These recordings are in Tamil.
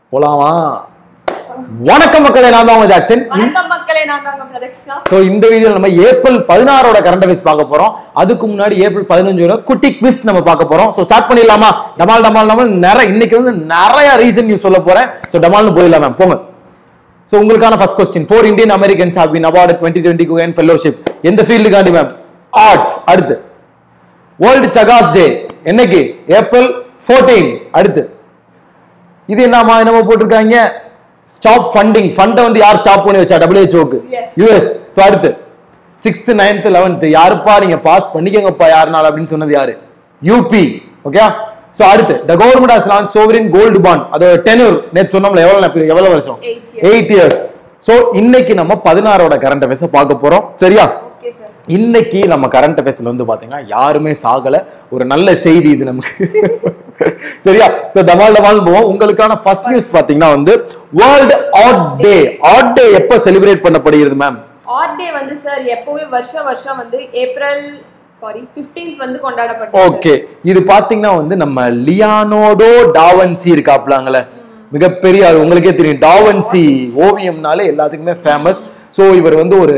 போலாமா வணக்கம் மக்களே நான் தான் உங்க ஜாக்சன் வணக்கம் மக்களே நான் தாங்க பிரதக்ஷனா சோ இந்த வீடியோல நம்ம ஏப்ரல் பதினாறோட கரண்ட் அஃபேர்ஸ் பார்க்க போறோம் அதுக்கு முன்னாடி ஏப்ரல் பதினஞ்சோட குட்டி குவிஸ் நம்ம பார்க்க போறோம் சோ ஸ்டார்ட் பண்ணிடலாமா டமால் டமால் டமால் நிறைய இன்னைக்கு வந்து நிறைய ரீசன் நியூஸ் சொல்ல போறேன் சோ டமால்னு போயிடலாம் மேம் போங்க சோ உங்களுக்கான first question four Indian Americans have been award twenty twenty Guggenheim fellowship எந்த ஃபீல்டுக்காண்டி மேம் ஆர்ட்ஸ் அடுத்து வேர்ல்டு சகாஸ் டே என்னைக்கு ஏப்ரல் 14 அடுத்து இது என்னமா என்னமோ போட்டிருக்காங்க ஸ்டாப் ஃபண்டிங் ஃபண்டை வந்து யார் ஸ்டாப் பண்ணி வச்சா டபிள்யூஹெச்ஓக்கு Yes. யூஎஸ் ஸோ அடுத்து சிக்ஸ்த் நைன்த் லெவன்த் யாருப்பா நீங்க பாஸ் பண்ணிக்கங்கப்பா யாருனால அப்படின்னு சொன்னது யாரு யூபி ஓகே ஸோ அடுத்து the government has launch sovereign gold bond அதோட டெனூர் நேற்று சொன்னோம்ல எவ்வளவு எவ்வளவு வருஷம் Eight years. Eight years so இன்னைக்கு நம்ம பதினாறோட கரண்ட் அஃபேர்ஸை பார்க்க போறோம் சரியா ஓகே சார் இன்னைக்கு நம்ம கரண்ட் அஃபேர்ஸ்ல வந்து பாத்தீங்கன்னா யாருமே சாகல ஒரு நல்ல செய்தி இது நமக்கு சரியா சோ டமால் டமால் போவோம் உங்களுக்கான ஃபர்ஸ்ட் நியூஸ் பாத்தீங்கன்னா வந்து world art day art day எப்ப செலிப்ரேட் பண்ணப்படுகிறது மேம் ஆர்ட் டே வந்து சார் எப்பவுமே வருஷம் வருஷம் வந்து ஏப்ரல் சாரி 15th வந்து கொண்டாடப்பட்டது ஓகே இது பாத்தீங்கன்னா வந்து நம்ம லியானோடோ டாவன்சி இருக்காப்லாங்களே மிகப்பெரிய அது உங்களுக்கே தெரியும் டாவன்சி ஓவியம்னாலே எல்லாத்துக்குமே ஃபேமஸ் ஸோ இவர் வந்து ஒரு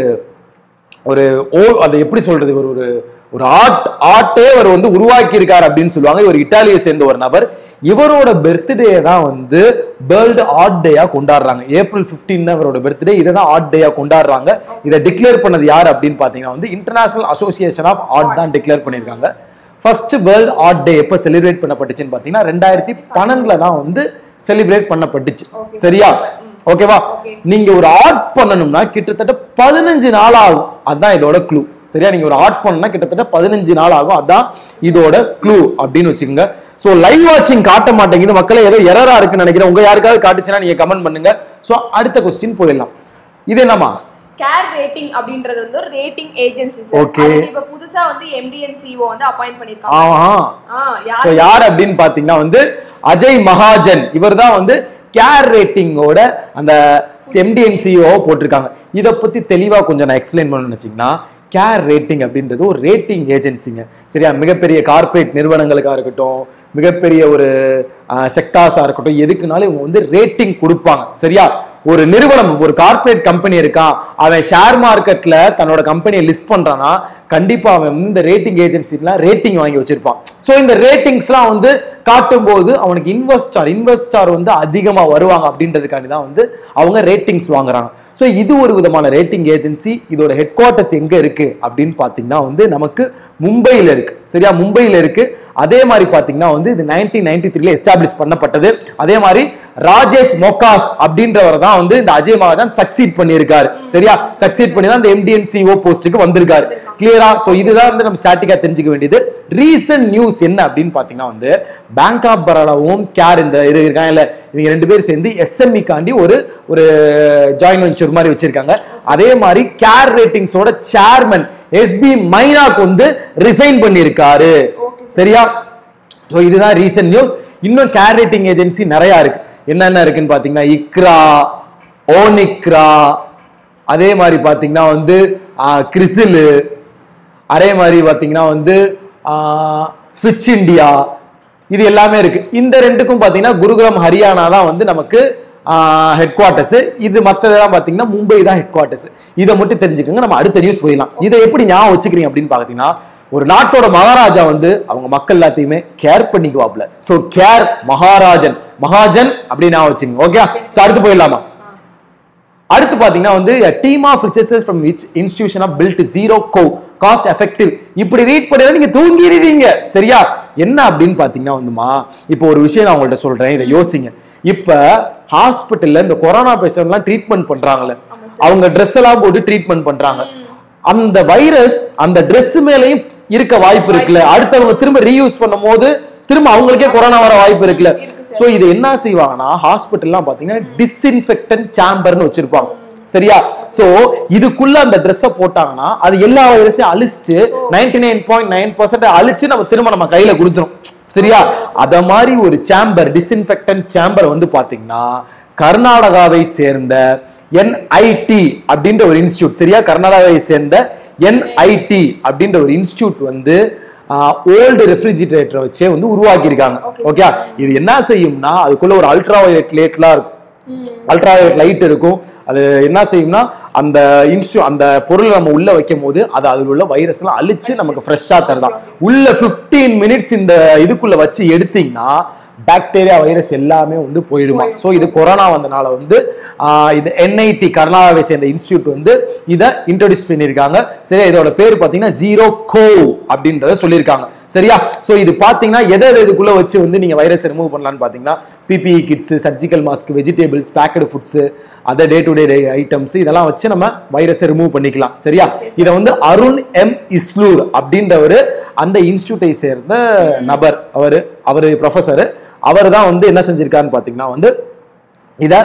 ஒரு ஓ அதை எப்படி சொல்றது இவர் ஒரு ஒரு ஆர்ட் ஆர்ட்டே அவர் வந்து உருவாக்கி இருக்கார் அப்படின்னு சொல்லுவாங்க இவர் இட்டாலியை சேர்ந்த ஒரு நபர் இவரோட பர்த்டே தான் வந்து வேர்ல்டு ஆர்ட் டேயா கொண்டாடுறாங்க ஏப்ரல் 15 தான் இவரோட பர்த்டே இதை தான் ஆர்ட் டேயா கொண்டாடுறாங்க இதை டிக்ளேர் பண்ணது யார் அப்படின்னு பாத்தீங்கன்னா வந்து இன்டர்நேஷனல் அசோசியேஷன் ஆஃப் ஆர்ட் தான் டிக்ளேர் பண்ணியிருக்காங்க ஃபர்ஸ்ட் வேர்ல்ட் ஆர்ட் டே எப்போ செலிப்ரேட் பண்ணப்பட்டுச்சுன்னு பார்த்தீங்கன்னா ரெண்டாயிரத்தி பன்னெண்டுல தான் வந்து செலிப்ரேட் பண்ணப்பட்டுச்சு Okay. சரியா ஓகேவா Okay. நீங்க ஒரு ஆர்ட் பண்ணணும்னா கிட்டத்தட்ட பதினஞ்சு நாள் ஆகும் அதான் இதோட க்ளூ சரியா நீங்க ஒரு ஆர்ட் பண்ணா கிட்டத்தட்ட பதினஞ்சு நாள் ஆகும் அதான் இதோட க்ளூ அப்படின்னு வச்சுக்கோங்க சோ லைவ் வாட்சிங் காட்ட மாட்டேங்குது மக்களே ஏதோ எரரா இருக்குன்னு நினைக்கிறேன் உங்க யாருக்காவது காட்டுச்சுன்னா நீங்க கமெண்ட் பண்ணுங்க சோ அடுத்த கொஸ்டின் போயிடலாம் இது என்னமா கேர் ரேட்டிங் அப்படின்றது வந்து ஒரு ரேட்டிங் ஏஜென்சி Okay. சார் இப்ப புதுசா வந்து எம்டிஎன் சிஓ வந்து அப்பாயிண்ட் பண்ணிருக்காங்க ஆஹா ஆ சோ யார் யார் அப்படின்னு பாத்தீங்கன்னா வந்து அஜய் மகாஜன் இவர் தான் வந்து கேர் ரேட்டிங்கோட அந்த எம்டிஎன்சிஓ போட்டிருக்காங்க இதை பத்தி தெளிவா கொஞ்சம் நான் எக்ஸ்பிளைன் பண்ணணும்னு வச்சீங்கன்னா கேர் ரேட்டிங் அப்படின்றது ஒரு ரேட்டிங் ஏஜென்சிங்க சரியா மிகப்பெரிய கார்ப்பரேட் நிறுவனங்களுக்கா இருக்கட்டும் மிகப்பெரிய ஒரு செக்டார்ஸா இருக்கட்டும் எதுக்குனாலும் இவங்க வந்து ரேட்டிங் கொடுப்பாங்க சரியா ஒரு நிறுவனம் ஒரு கார்ப்பரேட் கம்பெனி இருக்கான் அவன் ஷேர் மார்க்கெட்ல தன்னோட கம்பெனியை லிஸ்ட் பண்றான்னா கண்டிப்பா அவன் வந்து இந்த ரேட்டிங் ஏஜென்சிலாம் ரேட்டிங் வாங்கி வச்சிருப்பான் ஸோ இந்த ரேட்டிங்ஸ்லாம் வந்து காட்டும்போது அவனுக்கு இன்வெஸ்டார் இன்வெஸ்டார் வந்து அதிகமா வருவாங்க அப்படின்றதுக்காண்டி தான் வந்து அவங்க ரேட்டிங்ஸ் வாங்குறாங்க ஸோ இது ஒரு விதமான ரேட்டிங் ஏஜென்சி இதோட ஹெட் குவார்ட்டர்ஸ் எங்க இருக்கு அப்படின்னு பார்த்தீங்கன்னா வந்து நமக்கு மும்பையில் இருக்கு சரியா மும்பையில் இருக்கு அதே மாதிரி பார்த்தீங்கன்னா வந்து இது நைன்டீன் நைன்டி த்ரீல எஸ்டாப்ளிஷ் பண்ணப்பட்டது அதே மாதிரி ராஜேஷ் மொக்காஸ் அப்படின்றவர் தான் வந்து இந்த அஜய் மகாஜன் சக்சீட் பண்ணியிருக்காரு சரியா சக்சீட் பண்ணி தான் இந்த எம்டிஎன் சிஓ போஸ்ட்டுக்கு வந்திருக்காரு கிளியரா சோ இதுதான் வந்து நம்ம ஸ்டாட்டிக்கா தெரிஞ்சுக்க வேண்டியது ரீசன்ட் நியூஸ் என்ன அப்படின்னு பாத்தீங்கன்னா வந்து பேங்க் ஆஃப் பரோடாவும் கேர் இந்த இது இருக்காங்க இல்ல இவங்க ரெண்டு பேரும் சேர்ந்து எஸ்எம்இ காண்டி ஒரு ஒரு ஜாயின் வெஞ்சர் மாதிரி வச்சிருக்காங்க அதே மாதிரி கேர் ரேட்டிங்ஸோட சேர்மன் எஸ்பி மைனாக்கு வந்து ரிசைன் பண்ணியிருக்காரு Okay, சரியா சோ இதுதான் ரீசன்ட் நியூஸ் இன்னும் கேர் ரேட்டிங் ஏஜென்சி நிறைய இருக்கு என்னென்ன இருக்குன்னு பாத்தீங்கன்னா இக்ரா ஓனிக்ரா அதே மாதிரி பாத்தீங்கன்னா வந்து கிறிசிலு அதே மாதிரி பாத்தீங்கன்னா வந்து ஃபிச் இந்தியா இது எல்லாமே இருக்கு இந்த ரெண்டுக்கும் பாத்தீங்கன்னா குருகிராம் ஹரியானா தான் வந்து நமக்கு ஹெட் குவார்ட்டர்ஸ் இது மற்றதெல்லாம் பாத்தீங்கன்னா மும்பை தான் ஹெட் குவார்ட்டர்ஸ் இதை மட்டும் தெரிஞ்சுக்கோங்க நம்ம அடுத்த நியூஸ் போயிடலாம் இதை எப்படி ஞாபகம் வச்சுக்கிறீங்க அப்படின்னு பாத்தீங்கன்னா ஒரு நாட்டோட மகாராஜா வந்து அவங்க மக்கள் எல்லாத்தையுமே கேர் பண்ணிக்குவாப்ல சோ கேர் மகாராஜன் மகாஜன் அப்படின்னு ஞாபகம் வச்சுங்க ஓகே சோ அடுத்து போயிடலாமா அடுத்து பாத்தீங்கன்னா வந்து team of researchers from which institution of build zero go cost effective இப்படி ரீட் பண்ணி நீங்க தூங்கிடுவீங்க சரியா என்ன அப்படின்னு பாத்தீங்கன்னா வந்துமா இப்போ ஒரு விஷயம் நான் உங்கள்ட்ட சொல்றேன் இதை யோசிங்க இப்ப ஹாஸ்பிட்டல்ல இந்த கொரோனா பேஷண்ட்லாம் ட்ரீட்மெண்ட் பண்றாங்கல்ல அவங்க ட்ரெஸ் எல்லாம் போட்டு ட்ரீட்மெண்ட் பண்றாங்க அந்த வைரஸ் அந்த Dress மேலயும் இருக்க வாய்ப்பு இருக்குல்ல அடுத்தவங்க திரும்ப ரீயூஸ் பண்ணும்போது திரும்ப அவங்களுக்கே கொரோனா வர வாய்ப்பு இருக்குல்ல சோ இது என்ன செய்வாங்கன்னா ஹாஸ்பிட்டல்லாம் பாத்தீங்கன்னா டிஸ்இன்ஃபெக்டன்ட் சாம்பர்னு வச்சிருப்பாங்க சரியா சோ இதுக்குள்ள அந்த ட்ரெஸ்ஸை போட்டாங்கன்னா அது எல்லா வைரஸையும் அழிச்சிட்டு ninety nine point nine percent அழிச்சு நம்ம திரும்ப நம்ம கையில கொடுத்துரும் சரியா அத மாதிரி ஒரு சாம்பர் டிஸ்இன்ஃபெக்டன்ட் சாம்பர் வந்து பாத்தீங்கன்னா கர்நாடகாவை சேர்ந்த என்ஐடி அப்படின்ற ஒரு இன்ஸ்டியூட் சரியா கர்நாடகாவை சேர்ந்த என்ஐடி அப்படின்ற ஒரு இன்ஸ்டியூட் வந்து ஓல்டு ரெஃப்ரிஜிரேட்டரை வச்சே வந்து உருவாக்கியிருக்காங்க ஓகே இது என்ன செய்யும்னா அதுக்குள்ள ஒரு அல்ட்ரா வயலட் லேட்லாம் இருக்கும் அல்ட்ரா வயலட் லைட் இருக்கும் அது என்ன செய்யும்னா அந்த இன்ஸ்டு அந்த பொருளை நம்ம உள்ள வைக்கும் போது அது அதில் உள்ள வைரஸ் எல்லாம் அழிச்சு நமக்கு ஃப்ரெஷ்ஷாக தருதான் உள்ள 15 மினிட்ஸ் இந்த இதுக்குள்ள வச்சு எடுத்தீங்கன்னா பாக்டீரியா வைரஸ் எல்லாமே வந்து போயிடுமா ஸோ இது கொரோனா வந்தனால வந்து ஆஹ், இது என்ஐடி கர்நாடகாவை சேர்ந்த இன்ஸ்டியூட் வந்து இதை இன்ட்ரடியூஸ் பண்ணியிருக்காங்க சரி இதோட பேர் பார்த்தீங்கன்னா ஜீரோ கோ அப்படின்றத சொல்லியிருக்காங்க சரியா ஸோ இது பார்த்தீங்கன்னா எதை எதை இதுக்குள்ள வச்சு வந்து நீங்க வைரஸ் ரிமூவ் பண்ணலாம்னு பார்த்தீங்கன்னா PPE kits surgical mask vegetables packed foods other day to day items இதெல்லாம் வச்சு நம்ம வைரஸை ரிமூவ் பண்ணிக்கலாம் சரியா இதை வந்து அருண் எம் இஸ்லூர் அப்படின்றவர் அந்த இன்ஸ்டியூட்டை சேர்ந்த நபர் அவர் அவர் ப்ரொஃபஸர் அவர் தான் வந்து என்ன செஞ்சிருக்காருன்னு பார்த்தீங்கன்னா வந்து இதை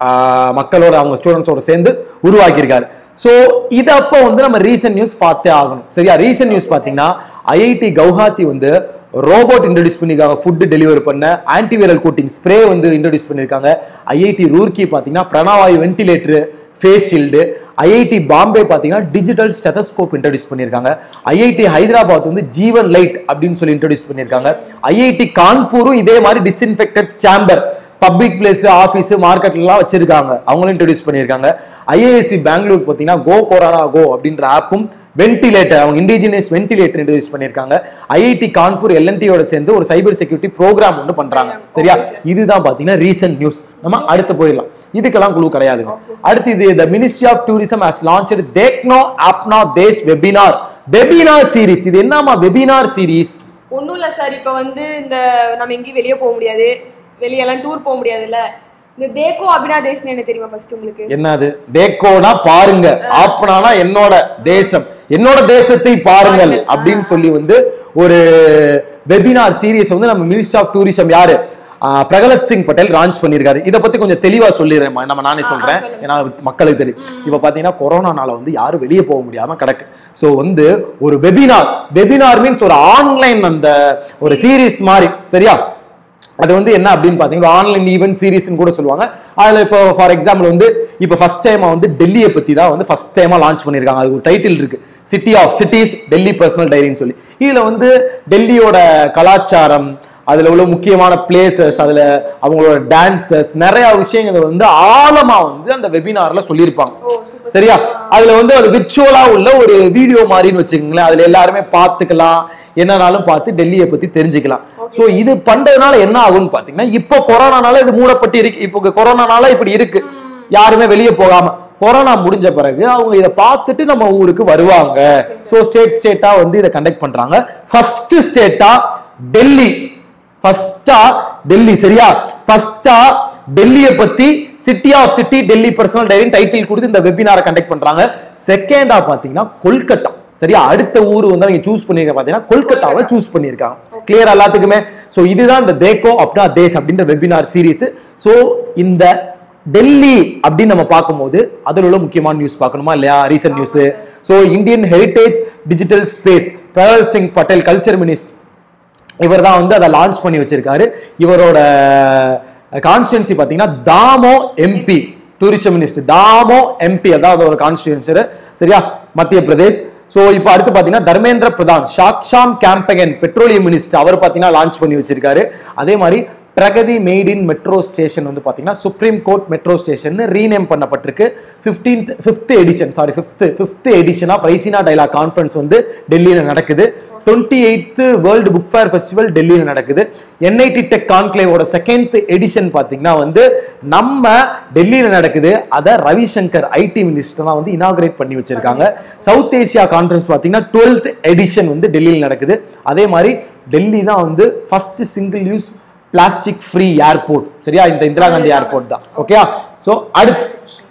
மக்களோட அவங்க ஸ்டூடெண்ட்ஸோட சேர்ந்து உருவாக்கியிருக்காரு ஸோ இது அப்போ வந்து நம்ம ரீசன்ட் நியூஸ் பார்த்தே ஆகணும் சரியா ரீசன்ட் நியூஸ் பார்த்தீங்கன்னா ஐஐடி கவுஹாத்தி வந்து ரோபோட் இன்ட்ரடியூஸ் பண்ணியிருக்காங்க ஃபுட் டெலிவரி பண்ண ஆன்டிவைரல் கோட்டிங் ஸ்ப்ரே வந்து இன்ட்ரடியூஸ் பண்ணியிருக்காங்க ஐஐடி ரூர்க்கி பார்த்தீங்கன்னா Pranavayu ventilator face shield IIT Bombay பார்த்தீங்கன்னா டிஜிட்டல் ஸ்டெதஸ்கோப் இன்ட்ரடியூஸ் பண்ணியிருக்காங்க ஐஐடி ஹைதராபாத் வந்து ஜீவன் லைட் அப்படின்னு சொல்லி இன்ட்ரடியூஸ் பண்ணியிருக்காங்க ஐஐடி கான்பூரும் இதே மாதிரி disinfected chamber public place office மார்க்கெட்லாம் வச்சிருக்காங்க அவங்களும் இன்ட்ரடியூஸ் பண்ணியிருக்காங்க ஐஏஎஸ்சி பெங்களூர் பார்த்தீங்கன்னா கோ கொரோனா கோ அப்படின்ற ஆப்பும் வென்டிலேட்டர் அவங்க இண்டிஜினியஸ் வென்டிலேட்டர் இன்ட்ரடியூஸ் பண்ணியிருக்காங்க ஐஐடி கான்பூர் எல்என்டியோட சேர்ந்து ஒரு சைபர் செக்யூரிட்டி ப்ரோக்ராம் ஒன்று பண்றாங்க சரியா இதுதான் பார்த்தீங்கன்னா ரீசன்ட் நியூஸ் நம்ம அடுத்து போயிடலாம் இதுக்கெல்லாம் குழு கிடையாதுங்க அடுத்து இது the ministry of tourism has launch Dekho Apna Desh webinar webinar series இது என்னமா வெபினார் சீரிஸ் ஒன்றும் இல்லை சார் இப்போ வந்து இந்த நம்ம எங்கேயும் வெளியே போக முடியாது வெளியெல்லாம் டூர் போக முடியாதுல்ல இந்த தேக்கோ அபினா தேஷ்னு என்ன தெரியுமா ஃபர்ஸ்ட் உங்களுக்கு என்னது தேக்கோனா பாருங்க ஆப்னானா என்னோட தேசம் என்னோட தேசத்தை பாருங்கள் அப்படின்னு சொல்லி வந்து ஒரு வெபினார் சீரிஸ் வந்து நம்ம மினிஸ்டர் ஆஃப் டூரிசம் யாரு ஆஹ் பிரகலத் சிங் பட்டேல் லான்ச் பண்ணியிருக்காரு இதை பத்தி கொஞ்சம் தெளிவா சொல்லிடுறேன் நம்ம நானே சொல்றேன் ஏன்னா மக்களுக்கு தெரியும் இப்ப பாத்தீங்கன்னா கொரோனானால வந்து யாரும் வெளியே போக முடியாம கிடக்கு சோ வந்து ஒரு வெபினார் வெபினார் மீன்ஸ் ஒரு ஆன்லைன் அந்த ஒரு சீரிஸ் மாதிரி சரியா அது வந்து என்ன அப்படின்னு பாத்தீங்கன்னா ஆன்லைன் ஈவென்ட் சீரிஸ்னு கூட சொல்லுவாங்க அதுல இப்போ ஃபார் எக்ஸாம்பிள் வந்து இப்போ ஃபர்ஸ்ட் டைமா வந்து டெல்லியை பத்தி தான் வந்து ஃபர்ஸ்ட் டைமா லான்ச் பண்ணியிருக்காங்க அது ஒரு டைட்டில் இருக்கு city of cities Delhi personal டைரின்னு சொல்லி இதுல வந்து டெல்லியோட கலாச்சாரம் அதுல உள்ள முக்கியமான பிளேசஸ் அதுல அவங்களோட டான்சஸ் நிறைய விஷயங்களை வந்து ஆழமா வந்து அந்த வெபினார்ல சொல்லியிருப்பாங்க சரியா அதுல வந்து அது விர்ச்சுவலா உள்ள ஒரு வீடியோ மாதிரின்னு வச்சுக்கோங்களேன் அதுல எல்லாருமே பார்த்துக்கலாம் என்னனாலும் பார்த்து டெல்லியை பத்தி தெரிஞ்சுக்கலாம் சோ இது பண்றதுனால என்ன ஆகும்னு பாத்தீங்கன்னா இப்போ கொரோனானால இது மூடப்பட்டு இருக்கு இப்போ கொரோனானால இப்படி இருக்கு யாருமே வெளியே போகாம கொரோனா முடிஞ்ச பிறகு அவங்க இதை பார்த்துட்டு நம்ம ஊருக்கு வருவாங்க சோ ஸ்டேட் ஸ்டேட்டா வந்து இதை கண்டக்ட் பண்றாங்க ஃபர்ஸ்ட் ஸ்டேட்டா டெல்லி ஃபர்ஸ்டா டெல்லி சரியா ஃபர்ஸ்டா டெல்லியை பத்தி city of city Delhi personal டைரின் டைட்டில் கொடுத்து இந்த வெபினாரை கண்டக்ட் பண்றாங்க செகண்டா பாத்தீங்கன்னா கொல்கத்தா சரியா அடுத்த ஊர் வந்து அவங்க சூஸ் பண்ணிருக்க பாத்தீங்கன்னா கொல்கத்தாவை சூஸ் பண்ணிருக்காங்க கிளியர் எல்லாத்துக்குமே சோ இதுதான் இந்த தேக்கோ அப்னா தேஸ் அப்படின்ற வெபினார் சீரிஸ் சோ இந்த டெல்லி அப்படின்னு நம்ம பார்க்கும்போது அதில் உள்ள முக்கியமான நியூஸ் பார்க்கணுமா இல்லையா recent news so Indian heritage digital space Prahlad Singh Patel culture minister இவர் தான் வந்து அதை லான்ச் பண்ணி வச்சிருக்காரு இவரோட கான்ஸ்டியன்சி பார்த்தீங்கன்னா Damoh MP tourism minister Damoh MP அதாவது ஒரு கான்ஸ்டியூன்சர் சரியா மத்திய பிரதேஷ் ஸோ இப்போ அடுத்து பார்த்தீங்கன்னா Dharmendra Pradhan Saksham campaign petroleum minister அவர் பார்த்தீங்கன்னா லான்ச் பண்ணி வச்சிருக்காரு அதே மாதிரி Pragati Maidan metro station வந்து பார்த்தீங்கன்னா supreme court metro station rename பண்ணப்பட்டிருக்கு fifteenth fifth edition sorry fifth fifth edition of Raisina dialogue conference வந்து டெல்லியில் நடக்குது twenty eighth world book fair festival டெல்லியில் நடக்குது என்ஐடி டெக் கான்க்ளேவோட செகண்ட் எடிஷன் பார்த்தீங்கன்னா வந்து நம்ம டெல்லியில் நடக்குது அதை ரவிசங்கர் ஐடி மினிஸ்டர் தான் வந்து இனாகிரேட் பண்ணி வச்சிருக்காங்க சவுத் ஏசியா கான்ஃபரன்ஸ் பார்த்தீங்கன்னா டுவெல்த் எடிஷன் வந்து டெல்லியில் நடக்குது அதே மாதிரி டெல்லி தான் வந்து first single use plastic free airport சரியா இந்த இந்திரா காந்தி ஏர்போர்ட் தான் ஓகேயா ஸோ அடுத்து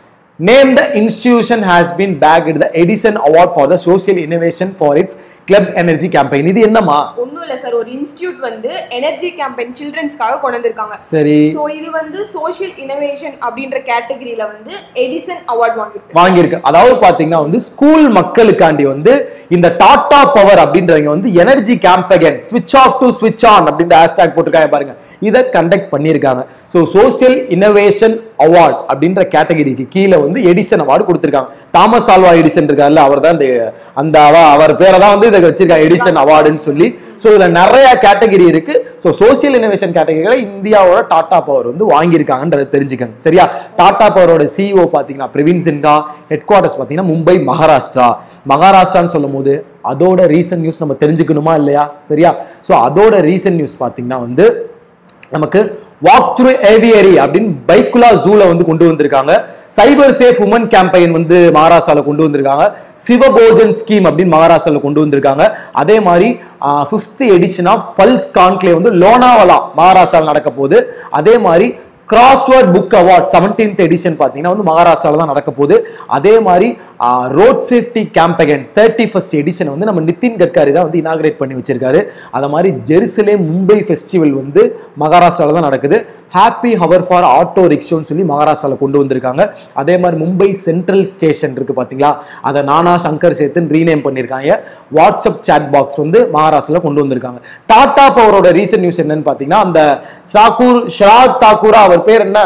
name the institution has been bag the Edison award for the social innovation for its club energy campaign இது என்னமா ஒன்றும் இல்லை சார் ஒரு இன்ஸ்டியூட் வந்து எனர்ஜி கேம்பெயின் சில்ட்ரன்ஸ்க்காக கொண்டு வந்திருக்காங்க சரி ஸோ இது வந்து சோஷியல் இனோவேஷன் அப்படின்ற கேட்டகரியில வந்து எடிசன் அவார்ட் வாங்கியிருக்கு வாங்கியிருக்கு அதாவது பாத்தீங்கன்னா வந்து ஸ்கூல் மக்களுக்காண்டி வந்து இந்த டாடா பவர் அப்படின்றவங்க வந்து எனர்ஜி கேம்பெயின் ஸ்விட்ச் ஆஃப் டு ஸ்விட்ச் ஆன் அப்படின்ற ஹேஷ்டாக் போட்டிருக்காங்க பாருங்க இதை கண்டக்ட் பண்ணியிருக்காங்க ஸோ சோசியல் இனோவேஷன் அவார்ட் அப்படின்ற கேட்டகரிக்கு கீழே வந்து எடிசன் அவார்டு கொடுத்திருக்காங்க தாமஸ் ஆல்வா எடிசன் இருக்காருல்ல அவர் தான் இந்த அந்த அவ- அவர் பேரை தான் வந்து இதை இதுல வச்சிருக்காங்க எடிசன் அவார்டுன்னு சொல்லி ஸோ இதுல நிறைய கேட்டகரி இருக்கு ஸோ சோசியல் இனோவேஷன் கேட்டகரியில இந்தியாவோட டாடா பவர் வந்து வாங்கியிருக்காங்கன்றத தெரிஞ்சுக்கங்க சரியா டாடா பவரோட சிஇஓ பாத்தீங்கன்னா பிரவீன் சின்ஹா ஹெட் குவார்டர்ஸ் பாத்தீங்கன்னா மும்பை மகாராஷ்டிரா மகாராஷ்டிரான்னு சொல்லும் போது அதோட ரீசன்ட் நியூஸ் நம்ம தெரிஞ்சுக்கணுமா இல்லையா சரியா ஸோ அதோட ரீசன்ட் நியூஸ் பாத்தீங்கன்னா வந்து நமக்கு வாக் த்ரூ ஏவியரி அப்படின்னு பைக்குலா ஜூல வந்து கொண்டு வந்திருக்காங்க சைபர் சேஃப் உமன் கேம்பெயின் வந்து மகாராஷ்டிரால கொண்டு வந்திருக்காங்க சிவபோஜன் ஸ்கீம் அப்படின்னு மகாராஷ்டிரால கொண்டு வந்திருக்காங்க அதே மாதிரி fifth edition of pulse conclave வந்து லோனாவலா மகாராஷ்டிரால நடக்க போகுது அதே மாதிரி crossword book award seventeenth edition பார்த்தீங்கன்னா வந்து மகாராஷ்டிரால தான் நடக்க போகுது அதே மாதிரி road safety campaign thirty first edition வந்து நம்ம நிதின் கட்காரி தான் வந்து இனாகிரேட் பண்ணி வச்சிருக்காரு அது மாதிரி ஜெருசலே மும்பை ஃபெஸ்டிவல் வந்து மகாராஷ்டிரால தான் நடக்குது ஹாப்பி ஹவர் ஃபார் ஆட்டோ ரிக்ஷோன்னு சொல்லி மகாராஷ்டிரால கொண்டு வந்திருக்காங்க அதே மாதிரி மும்பை சென்ட்ரல் ஸ்டேஷன் இருக்கு பாத்தீங்களா அதை நானா சங்கர் சேத்துன்னு ரீநேம் பண்ணியிருக்காங்க வாட்ஸ்அப் சாட் பாக்ஸ் வந்து மகாராஷ்டிரால கொண்டு வந்திருக்காங்க டாடா பவரோட ரீசன்ட் நியூஸ் என்னன்னு பாத்தீங்கன்னா அந்த தாக்கூர் ஷராத் தாக்கூரா அவர் பேர் என்ன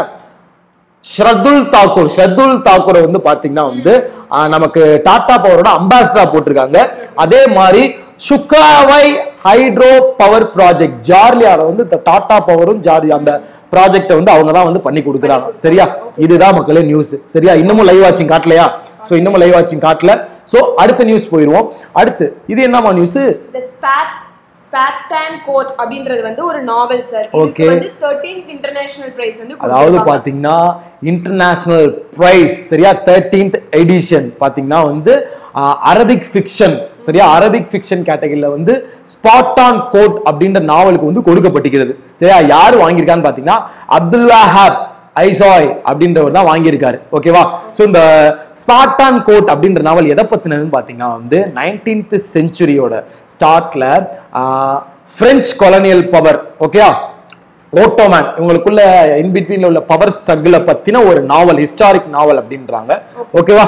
ஷ்ரதுல் தாக்கூர் ஷ்ரதுல் தாக்கூரை வந்து பாத்தீங்கன்னா வந்து ஆஹ், நமக்கு டாடா பவரோட அம்பாசிடரா போட்டிருக்காங்க அதே மாதிரி சுக்காவை ஹைட்ரோ பவர் ப்ராஜெக்ட் ஜார்லியால வந்து இந்த டாடா பவரும் ஜார்லி அந்த ப்ராஜெக்ட்டை வந்து அவங்க தான் வந்து பண்ணி கொடுக்குறாங்க சரியா இதுதான் மக்களே நியூஸ் சரியா இன்னமும் லைவ் வாட்சிங் காட்டலையா சோ இன்னமும் லைவ் வாட்சிங் காட்டல சோ அடுத்த நியூஸ் போயிருவோம் அடுத்து இது என்னமா நியூஸ் இந்த ஸ்பாட் ஸ்பாட்டன் கோச் அப்படின்றது வந்து ஒரு நாவல் சார் Okay. இதுக்கு வந்து 13th இன்டர்நேஷனல் பிரைஸ் வந்து அதாவது கொடுத்திருக்காங்க. பாத்தீங்கன்னா இன்டர்நேஷனல் பிரைஸ் சரியா தேர்டீன்த் எடிஷன் பாத்தீங்கன்னா வந்து அரபிக் ஃபிக்ஷன் சரியா அரபிக் ஃபிக்ஷன் கேட்டகரியில வந்து ஸ்பாட்டான் கோட் அப்படின்ற நாவலுக்கு வந்து கொடுக்கப்பட்டிருக்கிறது சரியா யார் வாங்கியிருக்கான்னு பாத்தீங்கன்னா அப்துல்லா ஹாப் ஐசாய் அப்படின்றவர் தான் வாங்கியிருக்காரு ஓகேவா ஸோ இந்த ஸ்பாட்டான் கோட் அப்படின்ற நாவல் எதை பத்தினதுன்னு பாத்தீங்கன்னா வந்து நைன்டீன்த் செஞ்சுரியோட ஸ்டார்ட்ல பிரெஞ்சு கொலனியல் பவர் ஓகேவா ஓட்டோமேன் இவங்களுக்குள்ள இன் பிட்வீன்ல உள்ள பவர் ஸ்ட்ரகிள பத்தின ஒரு நாவல் ஹிஸ்டாரிக் நாவல் அப்படின்றாங்க ஓகேவா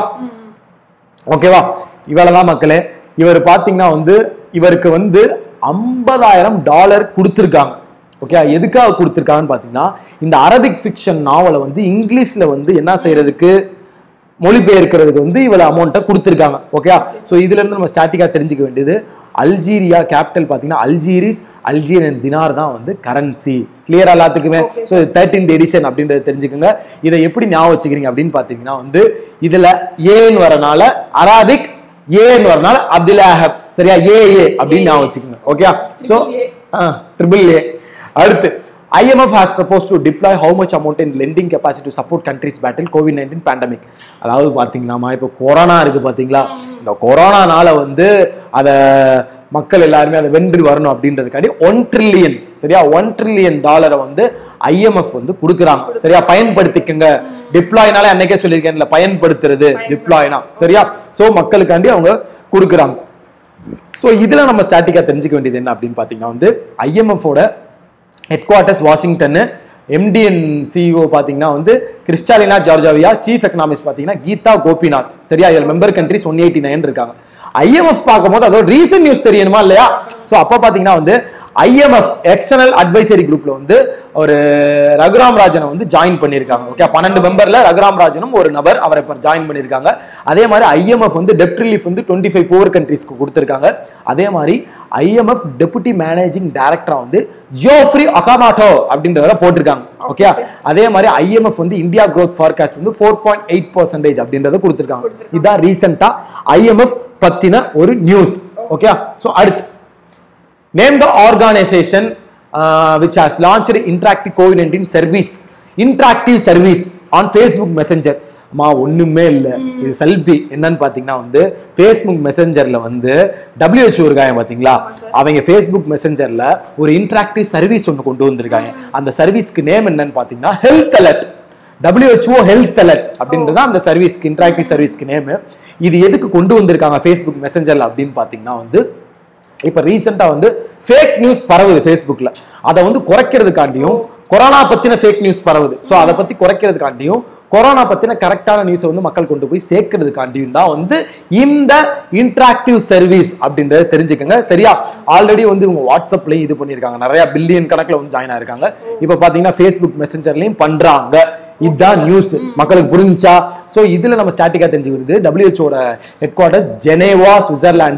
ஓகேவா இவ்வளவுதான் மக்களே இவர் பாத்தீங்கன்னா வந்து இவருக்கு வந்து ஐம்பதாயிரம் டாலர் கொடுத்துருக்காங்க ஓகே எதுக்காக கொடுத்துருக்காங்கன்னு பாத்தீங்கன்னா இந்த அரபிக் ஃபிக்ஷன் நாவலை வந்து இங்கிலீஷ்ல வந்து என்ன செய்யறதுக்கு மொழிபெயர்க்கிறதுக்கு வந்து இவ்வளவு அமௌண்ட்டை கொடுத்துருக்காங்க ஓகே ஸோ இதுல இருந்து நம்ம ஸ்டாட்டிக்கா தெரிஞ்சுக்க வேண்டியது அல்ஜீரியா கேபிட்டல் பார்த்தீங்கன்னா அல்ஜீரிஸ் அல்ஜீரியன் தினார் தான் வந்து கரன்சி கிளியர் எல்லாத்துக்குமே ஸோ தேர்ட்டீன்த் எடிஷன் அப்படின்றத தெரிஞ்சுக்கோங்க இதை எப்படி ஞாபகம் வச்சுக்கிறீங்க அப்படின்னு பார்த்தீங்கன்னா வந்து இதுல ஏன் வரனால அராபிக் ஏன் வரனால அப்துல் அஹப் சரியா ஏ ஏ அப்படின்னு ஞாபகம் வச்சுக்கோங்க ஓகே ஸோ ட்ரிபிள் ஏ அடுத்து IMF has proposed to deploy how much amount in lending capacity to support countries battle COVID-19 pandemic அதாவது பாத்தீங்கன்னா இப்போ கொரோனா இருக்கு பாத்தீங்களா இந்த கொரோனானால வந்து அத மக்கள் எல்லாருமே அதை வென்று வரணும் அப்படின்றதுக்காண்டி ஒன் ட்ரில்லியன் சரியா ஒன் ட்ரில்லியன் டாலரை வந்து ஐஎம்எஃப் வந்து கொடுக்குறாங்க சரியா பயன்படுத்திக்கங்க டிப்ளாய்னால அன்னைக்கே சொல்லியிருக்கேன்ல பயன்படுத்துறது டிப்ளாய்னா சரியா சோ மக்களுக்காண்டி அவங்க கொடுக்குறாங்க ஸோ இதுல நம்ம ஸ்டாட்டிக்கா தெரிஞ்சுக்க வேண்டியது என்ன அப்படின்னு பாத்தீங்கன்னா வந்து ஐஎம்எஃபோட headquarters Washington MD and CEO பார்த்தீங்கன்னா வந்து கிறிஸ்டாலினா ஜார்ஜாவியா சீஃப் எக்கனாமிஸ்ட் பார்த்தீங்கன்னா கீதா கோபிநாத் சரியா இதில் member countries one eighty nine இருக்காங்க ஐஎம்எஃப் பார்க்கும்போது அதோட ரீசன்ட் நியூஸ் தெரியணுமா இல்லையா ஸோ அப்போ பார்த்தீங்கன்னா வந்து ஐஎம்எஃப் எக்ஸ்டர்னல் அட்வைசரி குரூப்ல வந்து ஒரு ரகுராம் ராஜனை வந்து ஜாயின் பண்ணியிருக்காங்க ஓகே பன்னெண்டு மெம்பர்ல ரகுராம் ராஜனும் ஒரு நபர் அவரை இப்போ ஜாயின் பண்ணியிருக்காங்க அதே மாதிரி ஐஎம்எஃப் வந்து டெப்ட் ரிலீஃப் வந்து டுவெண்ட்டி ஃபைவ் புவர் கண்ட்ரீஸ்க்கு கொடுத்துருக்காங்க அதே மாதிரி ஐஎம்எஃப் டெபுட்டி மேனேஜிங் டைரக்டரா வந்து ஜோஃப்ரி அகாமாட்டோ அப்படின்றவரை போட்டிருக்காங்க ஓகே அதே மாதிரி ஐஎம்எஃப் வந்து இந்தியா growth forecast வந்து ஃபோர் பாயிண்ட் எயிட் பர்சன்டேஜ் அப்படின்றத கொடுத்துருக்காங்க இதான் ரீசெண்டா ஐஎம்எஃப் பத்தின ஒரு நியூஸ் ஓகே ஸோ அடுத்து name the organisation which has launch interactive COVID nineteen service interactive service on Facebook messenger அம்மா ஒண்ணுமே இல்ல இது செல்பி என்னன்னு பாத்தீங்கன்னா வந்து ஃபேஸ்புக் மெசஞ்சர்ல வந்து WHO இருக்காங்க பாத்தீங்களா அவங்க ஃபேஸ்புக் மெசஞ்சர்ல ஒரு இன்ட்ராக்டிவ் சர்வீஸ் ஒன்று கொண்டு வந்திருக்காங்க அந்த சர்வீஸ்க்கு நேம் என்னன்னு பாத்தீங்கன்னா health alert WHO health alert அப்படின்றது அந்த சர்வீஸ்க்கு இன்ட்ராக்டிவ் சர்வீஸ்க்கு நேம் இது எதுக்கு கொண்டு வந்திருக்காங்க ஃபேஸ்புக் மெசஞ்சர்ல அப்படின்னு பாத்தீங்கன்னா வந்து இப்ப ரீசெண்டா வந்து ஃபேக் நியூஸ் பரவுது ஃபேஸ்புக்ல அதை வந்து குறைக்கிறதுக்காண்டியும் கொரோனா பத்தின ஃபேக் நியூஸ் பரவுது ஸோ அதை பத்தி குறைக்கிறதுக்காண்டியும் கொரோனா பத்தின கரெக்டான நியூஸை வந்து மக்கள் கொண்டு போய் சேர்க்கறதுக்காண்டியும் தான் வந்து இந்த இன்ட்ராக்டிவ் சர்வீஸ் அப்படின்றத தெரிஞ்சுக்கங்க சரியா ஆல்ரெடி வந்து இவங்க வாட்ஸ்அப்லயும் இது பண்ணியிருக்காங்க நிறைய பில்லியன் கணக்குல வந்து ஜாயின் ஆயிருக்காங்க இப்போ பாத்தீங்கன்னா ஃபேஸ்புக் மெசஞ்சர்லயும் பண்றாங்க இதுதான் நியூஸ் மக்களுக்கு புரிஞ்சா சோ இதுல நம்ம ஸ்டாட்டிக்கா தெரிஞ்சுக்கிறது டபிள்யூஹெச்ஓட headquarter Geneva Switzerland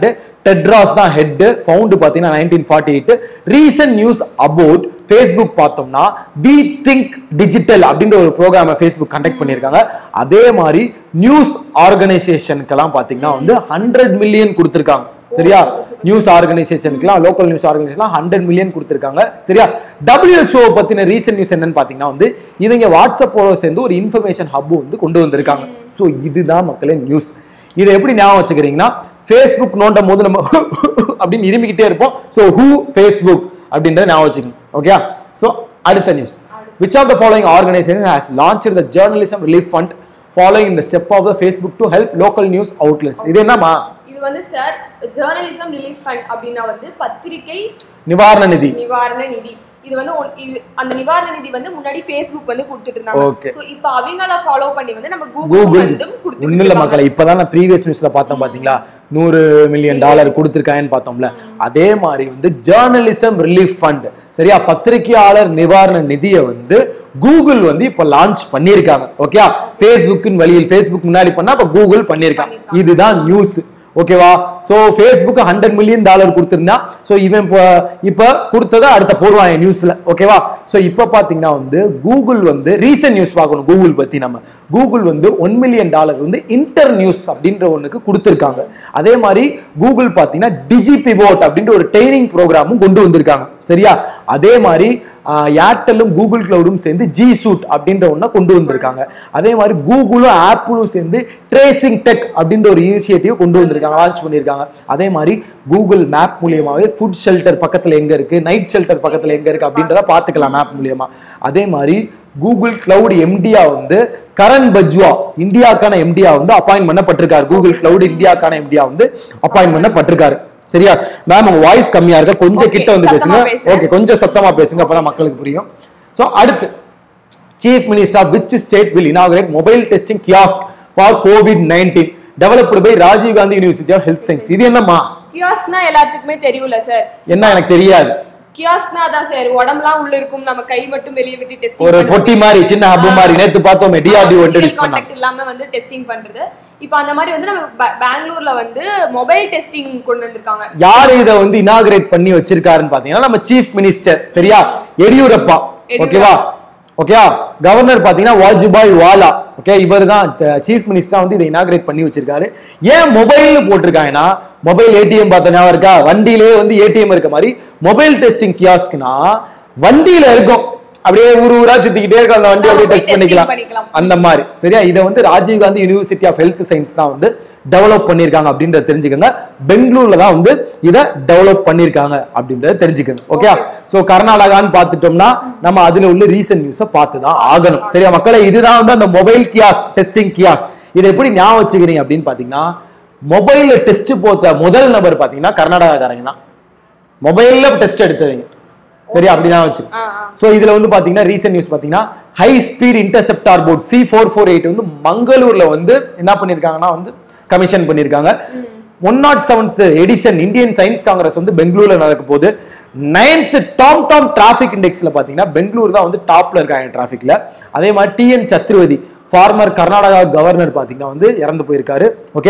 Tedros தான் ஹெட் ஃபவுண்டு பார்த்தீங்கன்னா nineteen forty eight recent news about Facebook பார்த்தோம்னா வி திங்க் டிஜிட்டல் அப்படின்ற ஒரு ப்ரோக்ராமை ஃபேஸ்புக் கண்டக்ட் பண்ணியிருக்காங்க அதே மாதிரி நியூஸ் ஆர்கனைசேஷனுக்கெல்லாம் பார்த்தீங்கன்னா வந்து ஹண்ட்ரட் மில்லியன் கொடுத்துருக்காங்க சரியா நியூஸ் ஆர்கனைசேஷனுக்குலாம் லோக்கல் நியூஸ் ஆர்கனைசேஷன்லாம் ஹண்ட்ரட் மில்லியன் கொடுத்துருக்காங்க சரியா WHO பத்தின ரீசன்ட் நியூஸ் என்னன்னு பார்த்தீங்கன்னா வந்து இவங்க வாட்ஸ்அப்போட சேர்ந்து ஒரு இன்ஃபர்மேஷன் ஹப் வந்து கொண்டு வந்திருக்காங்க ஸோ இதுதான் மக்களே நியூஸ் இதை எப்படி ஞாபகம் வச்சுக்கிறீங்கன்னா ஃபேஸ்புக் நோண்டும் போது நம்ம அப்படின்னு இருமிக்கிட்டே இருப்போம் ஸோ ஹூ ஃபேஸ்புக் அப்படின்றத ஞாபகம் வச்சுக்கணும் ஓகே ஸோ அடுத்த news which of the following organisation has launch the journalism relief fund following இந்த step of the Facebook to help local news outlets இது என்னமா இது வந்து சார் ஜேர்னலிசம் ரிலீஃப் ஃபண்ட் அப்படின்னா வந்து பத்திரிகை நிவாரண நிதி நிவாரண நிதி இது வந்து ஒன்- இது- அந்த நிவாரண நிதி வந்து முன்னாடி ஃபேஸ்புக் வந்து கொடுத்துட்டு இருந்தாங்க Okay. சோ இப்போ அவங்கள ஃபாலோ பண்ணி வந்து நம்ம கூகுள் கூகுள் வந்து ஒன்றும் கொடுத்துட்டு இல்லை மக்களை இப்போதான் நான் ப்ரீவியஸ் நியூஸ்ல பார்த்தோம் பாத்தீங்களா நூறு மில்லியன் டாலர் கொடுத்துருக்காங்கன்னு பார்த்தோம்ல அதே மாதிரி வந்து ஜேர்னலிசம் ரிலீஃப் ஃபண்ட் சரியா பத்திரிகையாளர் நிவாரண நிதியை வந்து கூகுள் வந்து இப்போ லான்ச் பண்ணியிருக்காங்க ஓகே ஃபேஸ்புக்கின் வழியில் ஃபேஸ்புக் முன்னாடி பண்ணா இப்போ கூகுள் பண்ணியிருக்காங்க இதுதான் நியூஸ் ஓகேவா so Facebook hundred million dollar கொடுத்திருந்தா சோ இவன் இப்போ இப்போ கொடுத்ததை அடுத்த போடுவாங்க நியூஸ்ல ஓகேவா சோ இப்போ பாத்தீங்கன்னா வந்து கூகுள் வந்து ரீசன்ட் நியூஸ் பார்க்கணும் கூகுள் பத்தி நம்ம கூகுள் வந்து ஒன் மில்லியன் டாலர் வந்து இன்டர் நியூஸ் அப்படின்ற ஒண்ணுக்கு கொடுத்துருக்காங்க அதே மாதிரி கூகுள் பாத்தீங்கன்னா டிஜி பிவோட் அப்படின்ற ஒரு ட்ரைனிங் ப்ரோக்ராமும் கொண்டு வந்திருக்காங்க சரியா அதே மாதிரி ஆஹ், ஏர்டெல்லும் கூகுள் கிளவுடும் சேர்ந்து ஜி சூட் அப்படின்ற ஒன்றை கொண்டு வந்திருக்காங்க அதே மாதிரி கூகுளும் ஆப்பிளும் சேர்ந்து ட்ரேசிங் டெக் அப்படின்ற ஒரு இனிஷியேட்டிவ் கொண்டு வந்திருக்காங்க லான்ச் பண்ணியிருக்காங்க அதே மாதிரி கூகுள் மேப் மூலியமாவே ஃபுட் ஷெல்டர் பக்கத்துல எங்க இருக்கு நைட் ஷெல்டர் பக்கத்துல எங்க இருக்கு அப்படின்றத பார்த்துக்கலாம் மேப் மூலியமா அதே மாதிரி கூகுள் கிளவுட் எம்டியா வந்து கரண் பஜ்வா இந்தியாக்கான எம்டியா வந்து அப்பாயின்ட் பண்ணப்பட்டிருக்காரு கூகுள் கிளவுட் இந்தியாக்கான எம்டியா வந்து அப்பாயின்ட் பண்ணப்பட்டிருக்காரு சரியா மேம் உங்க வாய்ஸ் கம்மியா இருக்க கொஞ்சம் Okay, கிட்ட வந்து பேசுங்க சத்தமா பேசுறேன். ஓகே கொஞ்சம் சத்தமா பேசுங்க அப்பதான் மக்களுக்கு புரியும் சோ அடுத்து chief minister of which state will inaugurate mobile testing kiosk for COVID nineteen developed by Rajiv Gandhi university of health science இது என்னம்மா கியாஸ்க்னா எல்லாத்துக்குமே தெரியும்ல சார் என்ன எனக்கு தெரியாது கியாஸ்க்னா அதான் சார் உடம்புலாம் உள்ள இருக்கும் நம்ம கை மட்டும் வெளியே விட்டு டெஸ்டிங் ஒரு பொட்டி மாதிரி சின்ன ஹப் மாதிரி நேத்து பார்த்தோம் டிஆர்டிஓ இன்ட்ரடியூஸ் பண்ணாங்க கான்டாக்ட் இல்லாம வந்து டெஸ்டிங் பண்றது இப்போ அந்த மாதிரி வந்து நம்ம ப- பெங்களூர்ல வந்து மொபைல் டெஸ்டிங் கொண்டு வந்திருக்காங்க யாரு இத வந்து இனாகிரேட் பண்ணி வச்சிருக்காருன்னு பாத்தீங்கன்னா நம்ம சீஃப் மினிஸ்டர் சரியா எடியூரப்பா ஓகேவா ஓகேவா கவர்னர் பாத்தீங்கன்னா வாஜுபாய் வாலா ஓகே இவர் தான் சீஃப் மினிஸ்டரா வந்து இதை இனாகிரேட் பண்ணி வச்சிருக்காரு ஏன் மொபைல்னு போட்டிருக்காங்கன்னா மொபைல் ஏடிஎம் பார்த்த ஞாபகம் இருக்கா வண்டியிலே வந்து ஏடிஎம் இருக்க மாதிரி மொபைல் டெஸ்டிங் கியாஸ்க்னா வண்டியில இருக்கும் அப்படியே ஊர் ஊரா சுத்திக்கிட்டே இருக்கும் அந்த வண்டி அப்படியே போய் டெஸ்ட் testing பண்ணிக்கலாம் பண்ணிக்கலாம். அந்த மாதிரி சரியா இதை வந்து Rajiv Gandhi university of health science தான் வந்து டெவலப் பண்ணியிருக்காங்க அப்படின்றத தெரிஞ்சுக்கோங்க பெங்களூர்ல தான் வந்து இதை டெவலப் பண்ணியிருக்காங்க அப்படின்றத தெரிஞ்சுக்கோங்க ஓகே ஸோ கர்நாடகான்னு பார்த்துட்டோம்னா நம்ம அதுல உள்ள ரீசன்ட் நியூஸை பார்த்து தான் ஆகணும் சரியா மக்களே இதுதான் வந்து அந்த மொபைல் கியாஸ் டெஸ்டிங் கியாஸ் இதை எப்படி ஞாபகம் வச்சுக்கிறீங்க அப்படின்னு பார்த்தீங்கன்னா மொபைல்ல டெஸ்ட் போத்த முதல் நபர் பார்த்தீங்கன்னா கர்நாடகாக்காரங்க தான் மொபைல்ல டெஸ்ட் எடுத்தவங்க சரியா அப்படிதான் வச்சு ஆ, ஆ. சோ இதுல வந்து பாத்தீங்கன்னா ரீசன்ட் நியூஸ் பாத்தீங்கன்னா high speed interceptor boat C four four eight வந்து மங்களூர்ல வந்து என்ன பண்ணிருக்காங்கன்னா வந்து கமிஷன் பண்ணிருக்காங்க one nought seventh edition Indian science congress வந்து பெங்களூர்ல நடக்க போகுது நைன்த் டாம் டாம் டிராஃபிக் இண்டெக்ஸ்ல பாத்தீங்கன்னா பெங்களூர் தான் வந்து டாப்ல இருக்காங்க டிராஃபிக்ல அதே மாதிரி TN Chaturvedi former Karnataka governor பாத்தீங்கன்னா வந்து இறந்து போயிருக்காரு ஓகே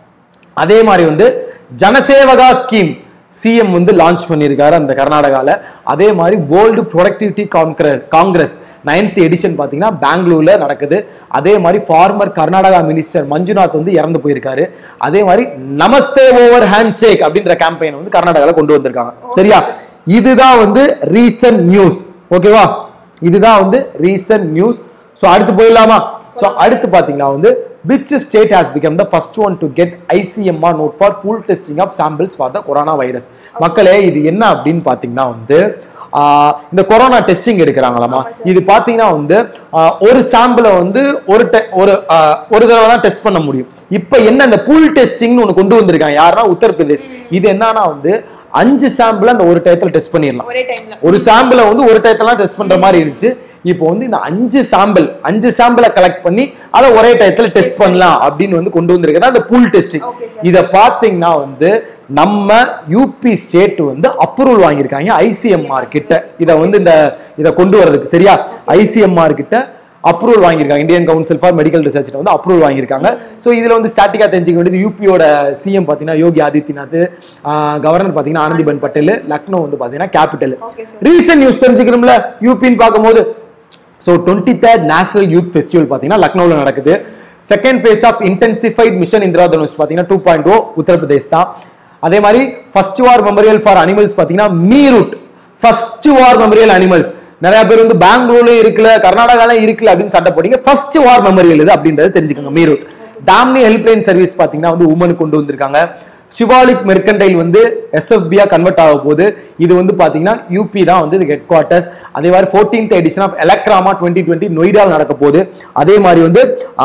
அதே மாதிரி வந்து ஜனசேவகா ஸ்கீம் சிஎம் வந்து லான்ச் பண்ணியிருக்காரு அந்த கர்நாடகால அதே மாதிரி world productivity congress congress ninth edition பார்த்தீங்கன்னா பெங்களூர்ல நடக்குது அதே மாதிரி ஃபார்மர் கர்நாடகா மினிஸ்டர் மஞ்சுநாத் வந்து இறந்து போயிருக்காரு அதே மாதிரி நமஸ்தே ஓவர் ஹேண்ட் ஷேக் அப்படின்ற கேம்பெயின் வந்து கர்நாடகால கொண்டு வந்திருக்காங்க சரியா இதுதான் வந்து ரீசன்ட் நியூஸ் ஓகேவா இதுதான் வந்து ரீசன்ட் நியூஸ் ஸோ அடுத்து போயிடலாமா ஸோ அடுத்து பார்த்தீங்கன்னா வந்து which state has become the first one to get ICMR note for pool testing of samples for the corona virus மக்களே இது என்ன அப்படின்னு பார்த்தீங்கன்னா வந்து ஆஹ், இந்த கொரோனா டெஸ்டிங் எடுக்கிறாங்களாமா இது பார்த்தீங்கன்னா வந்து ஆஹ், ஒரு சாம்பிளை வந்து ஒரு te- ஒரு ஆஹ், ஒரு தடவை தான் டெஸ்ட் பண்ண முடியும் இப்போ என்ன இந்த பூல் டெஸ்டிங்னு ஒன்று கொண்டு வந்திருக்காங்க யாருன்னா உத்தரப்பிரதேஷ் இது என்னன்னா வந்து அஞ்சு சாம்பிள் அந்த ஒரு டயத்துல டெஸ்ட் பண்ணிடலாம் ஒரே டைம்ல ஒரு சாம்பிளை வந்து ஒரு டயத்தெல்லாம் டெஸ்ட் பண்ற மாதிரி இருந்துச்சு இப்போ வந்து இந்த அஞ்சு சாம்பிள் அஞ்சு சாம்பிளை கலெக்ட் பண்ணி அதை ஒரே டயத்துல டெஸ்ட் பண்ணலாம் அப்படின்னு வந்து கொண்டு வந்திருக்கதா அந்த பூல் டெஸ்டிங் Okay, sir. இத பாத்தீங்கன்னா வந்து நம்ம யூபி ஸ்டேட் வந்து அப்ரூவல் வாங்கியிருக்காங்க ஐசிஎம்ஆர் கிட்ட இத வந்து இந்த இத கொண்டு வரதுக்கு சரியா ஐசிஎம்ஆர் கிட்ட அப்ரூவல் வாங்கியிருக்காங்க Indian council for medical research வந்து அப்ரூவல் வாங்கியிருக்காங்க ஸோ இதுல வந்து ஸ்டாட்டிக்கா தெரிஞ்சுக்க வேண்டியது யூபியோட சிஎம் பார்த்தீங்கன்னா யோகி ஆதித்யநாத் கவர்னர் பார்த்தீங்கன்னா ஆனந்திபன் பட்டேல் லக்னோ வந்து பார்த்தீங்கன்னா capital okay sir recent news தெரிஞ்சுக்கணும்ல யூபின்னு பார்க்கும்போது so twenty third national youth festival பார்த்தீங்கன்னா லக்னோவில் நடக்குது second phase of intensified mission Indradhanush பார்த்தீங்கன்னா டூ பாயிண்ட் ஓ உத்தரப்பிரதேஷ் தான் அதே மாதிரி first war memorial for animals பார்த்தீங்கன்னா Meerut first war memorial animals நிறைய பேர் வந்து பெங்களூர்லயும் இருக்குல்ல கர்நாடகாலையும் இருக்குல்ல அப்படின்னு சண்டை போட்டீங்க ஃபர்ஸ்ட் வார் மெமோரியல் இது அப்படின்றது தெரிஞ்சுக்கோங்க மீரூட் டாம்னி ஹெல்ப்லைன் சர்வீஸ் பார்த்தீங்கன்னா வந்து உமனுக்கு கொண்டு வந்திருக்காங்க சிவாலிக் மெர்கண்டைல் வந்து எஸ்எஃபியா கன்வெர்ட் ஆக போகுது இது வந்து பாத்தீங்கன்னா யூபி தான் வந்து இது ஹெட் குவார்ட்டர்ஸ் அதே மாதிரி fourteenth edition of Elecrama twenty twenty நொய்டாவில் நடக்க போகுது அதே மாதிரி வந்து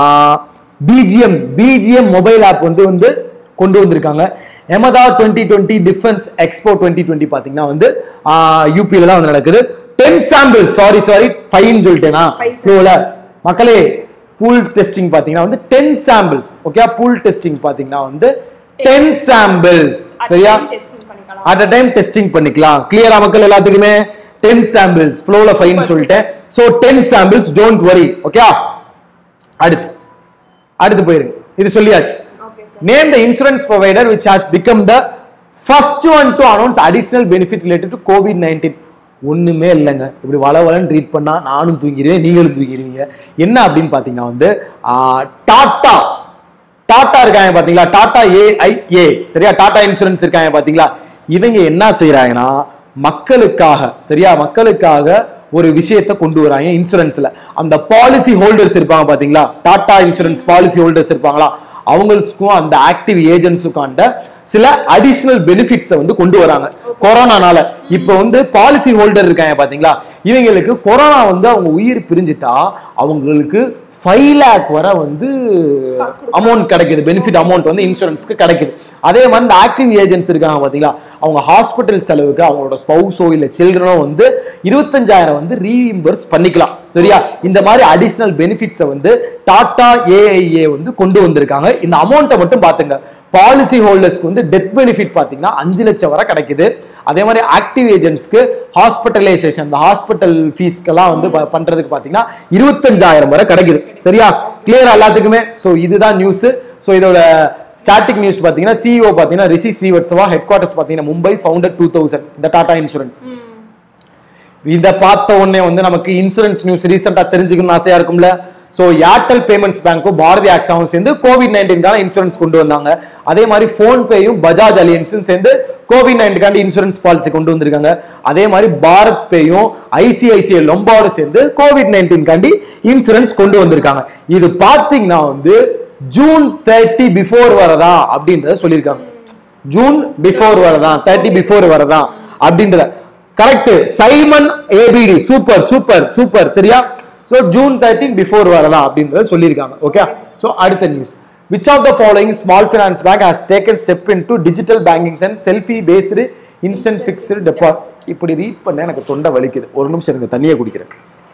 பிஜிஎம் பிஜிஎம் மொபைல் ஆப் வந்து வந்து கொண்டு வந்திருக்காங்க எமதா twenty twenty defence expo twenty twenty பார்த்தீங்கன்னா வந்து யூபியில தான் வந்து நடக்குது ten sample sorry sorry fine சொல்லிட்டேனா Five ஃப்ளோல மக்களே பூல் டெஸ்டிங் பாத்தீங்கன்னா வந்து ten samples okay pool testing பாத்தீங்கன்னா வந்து டென் சாம்பிள்ஸ் சரியா டெஸ்டிங் பண்ணிக்கலாம் அட் அ டைம் டெஸ்டிங் பண்ணிக்கலாம் கிளியரா மக்கள் எல்லாத்துக்குமே டென் சாம்பிள்ஸ் ஃப்ளோல ஃபைன் சொல்லிட்டேன் so ten samples don't worry okay அடுத்து அடுத்து போயிருங்க இது சொல்லியாச்சு okay sir name the insurance provider which has become the first one to announce additional benefit related to covid 19 ஒண்ணுமே இல்லைங்க இப்படி வள வளன்னு ரீட் பண்ணா நானும் தூங்கிடுவேன் நீங்களும் தூங்கிடுவீங்க என்ன அப்படின்னு பாத்தீங்கன்னா வந்து டாடா டாடா இருக்காங்க பாத்தீங்களா டாடா ஏஐஏ சரியா டாடா இன்சூரன்ஸ் இருக்காங்க பாத்தீங்களா இவங்க என்ன செய்யறாங்கன்னா மக்களுக்காக சரியா மக்களுக்காக ஒரு விஷயத்தை கொண்டு வராங்க இன்சூரன்ஸ்ல அந்த பாலிசி ஹோல்டர்ஸ் இருப்பாங்க பாத்தீங்களா டாடா இன்சூரன்ஸ் பாலிசி ஹோல்டர்ஸ் இருப்பாங்களா அவங்களுக்கும் அந்த ஆக்டிவ் ஏஜென்ட்ஸுக்காண்ட சில அடிஷனல் பெனிஃபிட்ஸை வந்து கொண்டு வராங்க கொரோனானால இப்போ வந்து பாலிசி ஹோல்டர் இருக்காங்க பாத்தீங்களா இவங்களுக்கு கொரோனா வந்து அவங்க உயிர் பிரிஞ்சுட்டா அவங்களுக்கு ஃபைவ் லேக் வர வந்து காசு கொடுக்குறாங்க. அமௌண்ட் கிடைக்குது பெனிஃபிட் அமௌண்ட் வந்து இன்சூரன்ஸ்க்கு கிடைக்குது அதே மாதிரி இந்த ஆக்டிவ் ஏஜென்ட்ஸ் இருக்காங்க பாத்தீங்களா அவங்க ஹாஸ்பிட்டல் செலவுக்கு அவங்களோட ஸ்பௌஸோ இல்ல சில்ட்ரனோ வந்து இருபத்தஞ்சாயிரம் வந்து ரீஇம்பர்ஸ் பண்ணிக்கலாம் சரியா இந்த மாதிரி அடிஷனல் பெனிஃபிட்ஸை வந்து டாடா ஏஐஏ வந்து கொண்டு வந்திருக்காங்க இந்த அமௌண்ட்டை மட்டும் பாத்துங்க பாலிசி ஹோல்டர்ஸ்க்கு வந்து டெத் பெனிஃபிட் பாத்தீங்கன்னா அஞ்சு லட்சம் வரை கிடைக்குது அதே மாதிரி ஆக்டிவ் ஏஜென்ட்ஸ்க்கு ஹாஸ்பிட்டலைசேஷன் இந்த ஹாஸ்பிட்டல் ஃபீஸ்க்கெல்லாம் வந்து ப- பண்றதுக்கு பாத்தீங்கன்னா இருபத்தஞ்சாயிரம் வரை கிடைக்குது சரியா கிளியரா எல்லாத்துக்குமே ஸோ இதுதான் நியூஸ் ஸோ இதோட ஸ்டார்டிங் நியூஸ் பாத்தீங்கன்னா சிஇஓ பாத்தீங்கன்னா ரிஷி ஸ்ரீவத்சவா ஹெட் குவார்ட்டர்ஸ் பாத்தீங்கன்னா மும்பை ஃபவுண்டர் டூ தௌசண்ட் இந்த டாடா இன்சூரன்ஸ் இதை பார்த்த உடனே வந்து நமக்கு இன்சூரன்ஸ் நியூஸ் ரீசெண்டா தெரிஞ்சுக்கணும்னு ஆசையா இருக்கும்ல ஸோ ஏர்டெல் பேமெண்ட்ஸ் பேங்க்கும் பாரதி ஆக்ஸாவும் சேர்ந்து கோவிட் நைன்டீன்கான இன்சூரன்ஸ் கொண்டு வந்தாங்க அதே மாதிரி ஃபோன்பேயும் பஜாஜ் அலியன்ஸும் சேர்ந்து கோவிட் நைன்டீன்கான இன்சூரன்ஸ் பாலிசி கொண்டு வந்திருக்காங்க அதே மாதிரி பாரத் பேயும் ஐசிஐசிஐ லொம்பார்டும் சேர்ந்து கோவிட் நைன்டீன்காண்டி இன்சூரன்ஸ் கொண்டு வந்திருக்காங்க இது பார்த்தீங்கன்னா வந்து ஜூன் தேர்ட்டி பிஃபோர் வரதா அப்படின்றத சொல்லியிருக்காங்க ஜூன் பிஃபோர் வரதான் தேர்ட்டி பிஃபோர் வரதான் அப்படின்றத கரெக்ட் சைமன் ஏபிடி சூப்பர் சூப்பர் சூப்பர் சரியா சோ ஜூன் தேர்ட்டின் பிஃபோர் வரலாம் அப்படின்றத சொல்லியிருக்காங்க ஓகே சோ அடுத்த news which of the following small finance bank has taken step in to digital bankings and selfie based instant fixed deposit இப்படி ரீட் பண்ண எனக்கு தொண்டை வலிக்குது ஒரு நிமிஷம் எனக்கு தண்ணியை குடிக்கிறேன்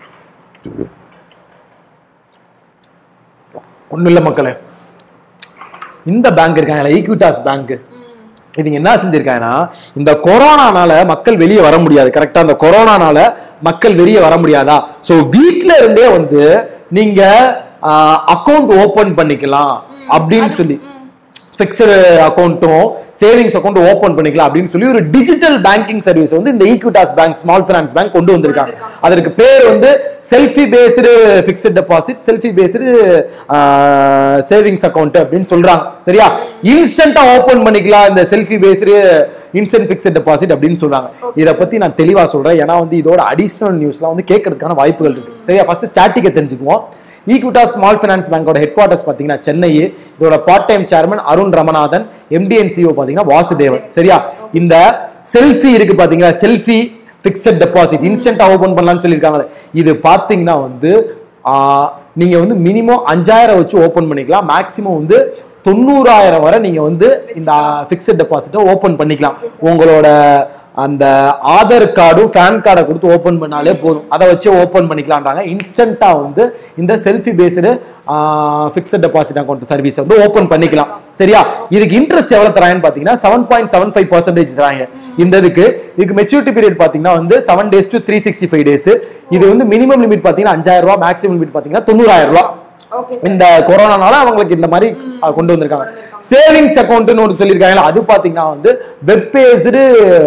ஒன்றும் இல்லை மக்களே இந்த பேங்க் இருக்காங்கல்ல ஈக்விட்டாஸ் பேங்க் இவங்க என்ன செஞ்சிருக்காங்கன்னா இந்த கொரோனானால மக்கள் வெளியே வர முடியாது கரெக்டா இந்த கொரோனானால மக்கள் வெளியே வர முடியாதா சோ வீட்ல இருந்தே வந்து நீங்க அக்கவுண்ட் ஓபன் பண்ணிக்கலாம் அப்படின்னு சொல்லி ஃபிக்ஸடு அக்கௌண்ட்டும் சேவிங்ஸ் அக்கௌண்ட் ஓபன் பண்ணிக்கலாம் அப்படின்னு சொல்லி ஒரு டிஜிட்டல் பேங்கிங் சர்வீஸ் வந்து இந்த Equitas bank small finance bank கொண்டு வந்திருக்காங்க அதற்கு பேர் வந்து selfie based fixed deposit selfie based savings account அப்படின்னு சொல்றாங்க சரியா இன்ஸ்டன்டா ஓபன் பண்ணிக்கலாம் இந்த selfie based instant fixed deposit அப்படின்னு சொல்றாங்க இதை பத்தி நான் தெளிவா சொல்றேன் ஏன்னா வந்து இதோட அடிஷனல் நியூஸ்லாம் வந்து கேட்கறதுக்கான வாய்ப்புகள் இருக்கு சரியா ஃபர்ஸ்ட் ஸ்டாட்டிக்கை தெரிஞ்சுக்குவோம் ஈக்விட்டா ஸ்மால் ஃபைனான்ஸ் பேங்கோட ஹெட் குவார்ட்டர்ஸ் பார்த்தீங்கன்னா சென்னை இதோட part time chairman Arun Ramanathan MD and CEO பார்த்தீங்கன்னா வாசுதேவன் சரியா இந்த செல்ஃபி இருக்கு பாத்தீங்களா செல்ஃபி ஃபிக்ஸட் டெபாசிட் இன்ஸ்டன்டா ஓபன் பண்ணலாம்னு சொல்லியிருக்காங்களே இது பார்த்தீங்கன்னா வந்து ஆஹ், நீங்க வந்து மினிமம் அஞ்சாயிரம் வச்சு ஓபன் பண்ணிக்கலாம் மேக்ஸிமம் வந்து தொண்ணூறாயிரம் வரை நீங்க வந்து இந்த ஃபிக்ஸட் டெபாசிட்டை ஓபன் பண்ணிக்கலாம் உங்களோட அந்த ஆதார் கார்டும் பேன் கார்டை கொடுத்து ஓபன் பண்ணாலே போதும் அதை வச்சு ஓபன் பண்ணிக்கலாம்ன்றாங்க இன்ஸ்டன்ட்டா வந்து இந்த selfie based fixed deposit account service வந்து ஓபன் பண்ணிக்கலாம் சரியா இதுக்கு இன்ட்ரெஸ்ட் எவ்வளவு தராங்கன்னு பாத்தீங்கன்னா seven point seven five percentage தராங்க இந்த இதுக்கு இதுக்கு மெச்சூரிட்டி பீரியட் பாத்தீங்கன்னா வந்து seven days to three sixty five days இது வந்து மினிமம் லிமிட் பாத்தீங்கன்னா அஞ்சாயிரம் ரூபாய் மேக்ஸிமம் லிமிட் பாத்தீங்கன்னா தொண்ணூறாயிரம் ரூபாய் ஓகே இந்த கொரோனானால அவங்களுக்கு இந்த மாதிரி அஹ், கொண்டு வந்திருக்காங்க சேவிங்ஸ் அக்கௌண்ட்னு ஒன்று சொல்லியிருக்காங்க அது பாத்தீங்கன்னா வந்து வெப் பேஸ்டு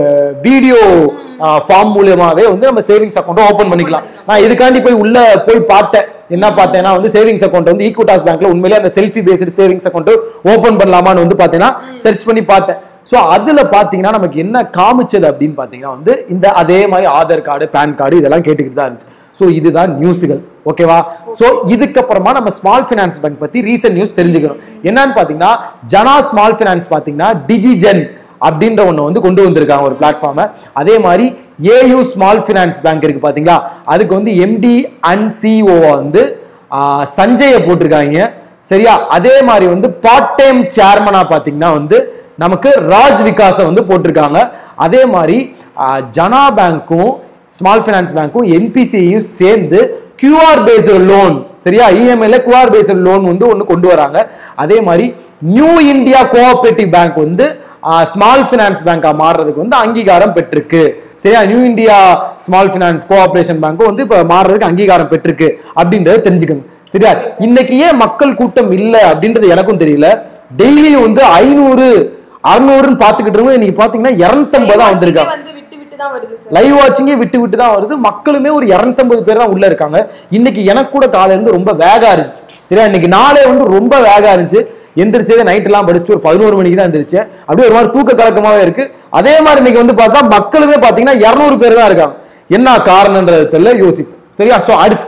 வீடியோ ஃபார்ம் மூலியமாவே வந்து நம்ம சேவிங்ஸ் அக்கௌண்ட் ஓபன் பண்ணிக்கலாம் நான் இதுக்காண்டி போய் உள்ள போய் பார்த்தேன் என்ன பார்த்தேன்னா வந்து சேவிங்ஸ் அக்கௌண்ட் வந்து ஈக்விட்டாஸ் பேங்க்ல உண்மையிலேயே அந்த selfie based savings account open பண்ணலாமான்னு வந்து பார்த்தீங்கன்னா சர்ச் பண்ணி பார்த்தேன் ஸோ அதுல பாத்தீங்கன்னா நமக்கு என்ன காமிச்சது அப்படின்னு பாத்தீங்கன்னா வந்து இந்த அதே மாதிரி ஆதார் கார்டு பேன் கார்டு இதெல்லாம் கேட்டுக்கிட்டு தான் இருந்துச்சு ஸோ இதுதான் நியூஸுகள் ஓகேவா ஸோ இதுக்கப்புறமா நம்ம ஸ்மால் ஃபினான்ஸ் பேங்க் பத்தி ரீசன்ட் நியூஸ் தெரிஞ்சுக்கணும் என்னன்னு பாத்தீங்கன்னா ஜனா ஸ்மால் ஃபினான்ஸ் பாத்தீங்கன்னா டிஜிஜென் அப்படின்ற ஒண்ணு வந்து கொண்டு வந்திருக்காங்க ஒரு பிளாட்ஃபார்மை அதே மாதிரி ஏயு ஸ்மால் ஃபினான்ஸ் பேங்க் இருக்கு பாத்தீங்களா அதுக்கு வந்து எம்டி அண்ட் சிஓ வந்து ஆஹ், சஞ்சயை போட்டிருக்காங்க சரியா அதே மாதிரி வந்து பார்ட் டைம் சேர்மனா பாத்தீங்கன்னா வந்து நமக்கு ராஜ் விகாஸை வந்து போட்டிருக்காங்க அதே மாதிரி ஆஹ், ஜனா பேங்க்கும் ஸ்மால் ஃபைனான்ஸ் பேங்க்கும் என்பிசியும் சேர்ந்து கியூஆர் பேஸ்டு லோன் சரியா இஎம்ஐல கியூஆர் பேஸ்டு லோன் வந்து ஒன்று கொண்டு வராங்க அதே மாதிரி நியூ இந்தியா கோஆபரேட்டிவ் பேங்க் வந்து ஸ்மால் ஃபைனான்ஸ் பேங்கா மாறுறதுக்கு வந்து அங்கீகாரம் பெற்றிருக்கு சரியா new India small finance cooperation பேங்க்கும் வந்து இப்போ மாறுறதுக்கு அங்கீகாரம் பெற்றிருக்கு அப்படின்றத தெரிஞ்சுக்கணும் சரியா இன்னைக்கு ஏன் மக்கள் கூட்டம் இல்லை அப்படின்றது எனக்கும் தெரியல டெய்லியும் வந்து ஐநூறு அறுநூறுன்னு பார்த்துக்கிட்டு இருக்கோம் இன்னைக்கு பார்த்தீங்கன்னா இரநூத்தம்பது தான் வந்திருக்காங்க வந்து விட்டு விட்டு தான் வருது சார் லைவ் வாட்சிங்கே விட்டு விட்டு தான் வருது மக்களுமே ஒரு 250 பேர் தான் உள்ள இருக்காங்க இன்னைக்கு எனக்கு கூட காலையில இருந்து ரொம்ப வேகா இருந்துச்சு சரியா இன்னைக்கு நாளே வந்து ரொம்ப வேகா இருந்துச்சு எந்திரிச்சதே நைட் எல்லாம் படிச்சுட்டு ஒரு பதினோரு மணிக்கு தான் எந்திரிச்சேன் அப்படியே ஒரு மாதிரி தூக்க கலக்கமாவே இருக்கு அதே மாதிரி இன்னைக்கு வந்து பார்த்தா மக்களுமே பாத்தீங்கன்னா 200 பேர் தான் இருக்காங்க என்ன காரணம்ன்றது தெரியல யோசிப்போம் சரியா சோ அடுத்து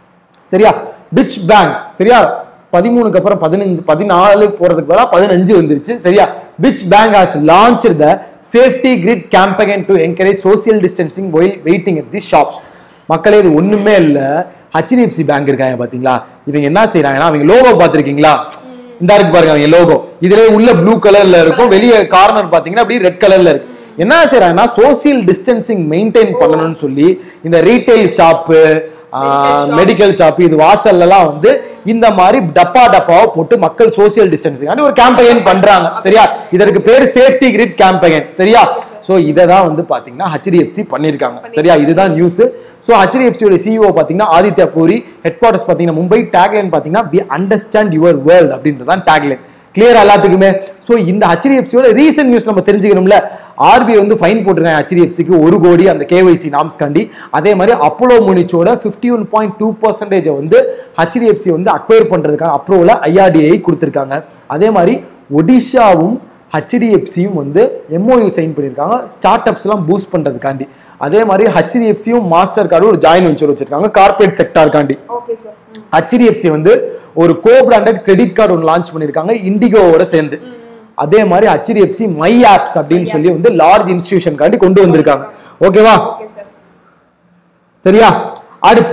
சரியா விச் பேங்க் சரியா பதிமூணுக்கு அப்புறம் பதினஞ்சு பதினாலு போறதுக்கு பதிலாக பதினஞ்சு வந்துருச்சு சரியா which bank has launch the safety grid campaign to encourage social distancing while waiting at the shops மக்களே இது ஒண்ணுமே இல்ல ஹெச்டிஎஃப்சி பேங்க் இருக்காங்க பாத்தீங்களா இவங்க என்ன செய்யறாங்கன்னா அவங்க லோகோ பார்த்திருக்கீங்களா இந்த இருக்கு பாருங்க அவங்க லோகோ இதுலயே உள்ள ப்ளூ கலர்ல இருக்கும் வெளியே கார்னர் பாத்தீங்கன்னா அப்படியே ரெட் கலர்ல இருக்கு என்ன செய்யறாங்கன்னா சோசியல் டிஸ்டன்சிங் மெயின்டைன் பண்ணணும்னு சொல்லி இந்த ரீட்டைல் ஷாப்பு மெடிக்கல் ஷாப் இது வாசல்ல எல்லாம் வந்து இந்த மாதிரி டப்பா டப்பாவை போட்டு மக்கள் சோசியல் டிஸ்டன்சிங் ஒரு கேம்பெயின் பண்றாங்க சரியா இதற்கு பேர் சேஃப்டி கிரிட் கேம்பெயின் சரியா சோ இதை தான் வந்து பாத்தீங்கன்னா ஹெச்டிஎஃப்சி பண்ணிருக்காங்க சரியா இதுதான் நியூஸ் ஸோ ஹெச்டிஎஃப்சியோட சிஇஓ பாத்தீங்கன்னா ஆதித்யா பூரி ஹெட் குவார்டர்ஸ் பாத்தீங்கன்னா மும்பை டேக்லைன் பாத்தீங்கன்னா வி அண்டர்ஸ்டாண்ட் யுவர் வேர்ல்ட் அப்படின்றதான் டேக்லைன் கிளியர் எல்லாத்துக்குமே ஸோ இந்த ஹெச்டிஎஃப்சியோட ரீசன்ட் நியூஸ் நம்ம தெரிஞ்சுக்கணும்ல ஆர்பிஐ வந்து ஃபைன் போட்டிருக்காங்க ஹெச்டிஎஃப்சிக்கு ஒரு கோடி அந்த கேஒய்சி நாம்ஸ் காண்டி அதே மாதிரி அப்போலோ முனிச்சோட ஃபிஃப்டி ஒன் பாயிண்ட் டூ பர்சன்டேஜை வந்து ஹெச்டிஎஃப்சி வந்து அக்வயர் பண்றதுக்கான அப்ரூவலை ஐஆர்டிஐ கொடுத்துருக்காங்க அதே மாதிரி ஒடிஷாவும் ஹெச்டிஎஃப்சியும் வந்து எம்ஓயு சைன் பண்ணியிருக்காங்க ஸ்டார்ட் அப்ஸ்லாம் பூஸ்ட் பண்றதுக்காண்டி அதே மாதிரி ஹெச்டிஎஃப்சியும் மாஸ்டர் கார்டு ஒரு ஜாயின் வெஞ்சர் வச்சிருக்காங்க கார்பரேட் செக்டார்காண்டி ஓகே சார் ஹெச்டிஎஃப்சி வந்து ஒரு கோ பிராண்டட் கிரெடிட் கார்டு ஒன்று லான்ச் பண்ணியிருக்காங்க இண்டிகோவோட சேர்ந்து அதே மாதிரி ஹெச்டிஎஃப்சி மை ஆப்ஸ் அப்படின்னு சொல்லி வந்து லார்ஜ் இன்ஸ்டிடியூஷன் காண்டி கொண்டு வந்திருக்காங்க ஓகேவா ஓகே சார் சரியா அடுத்து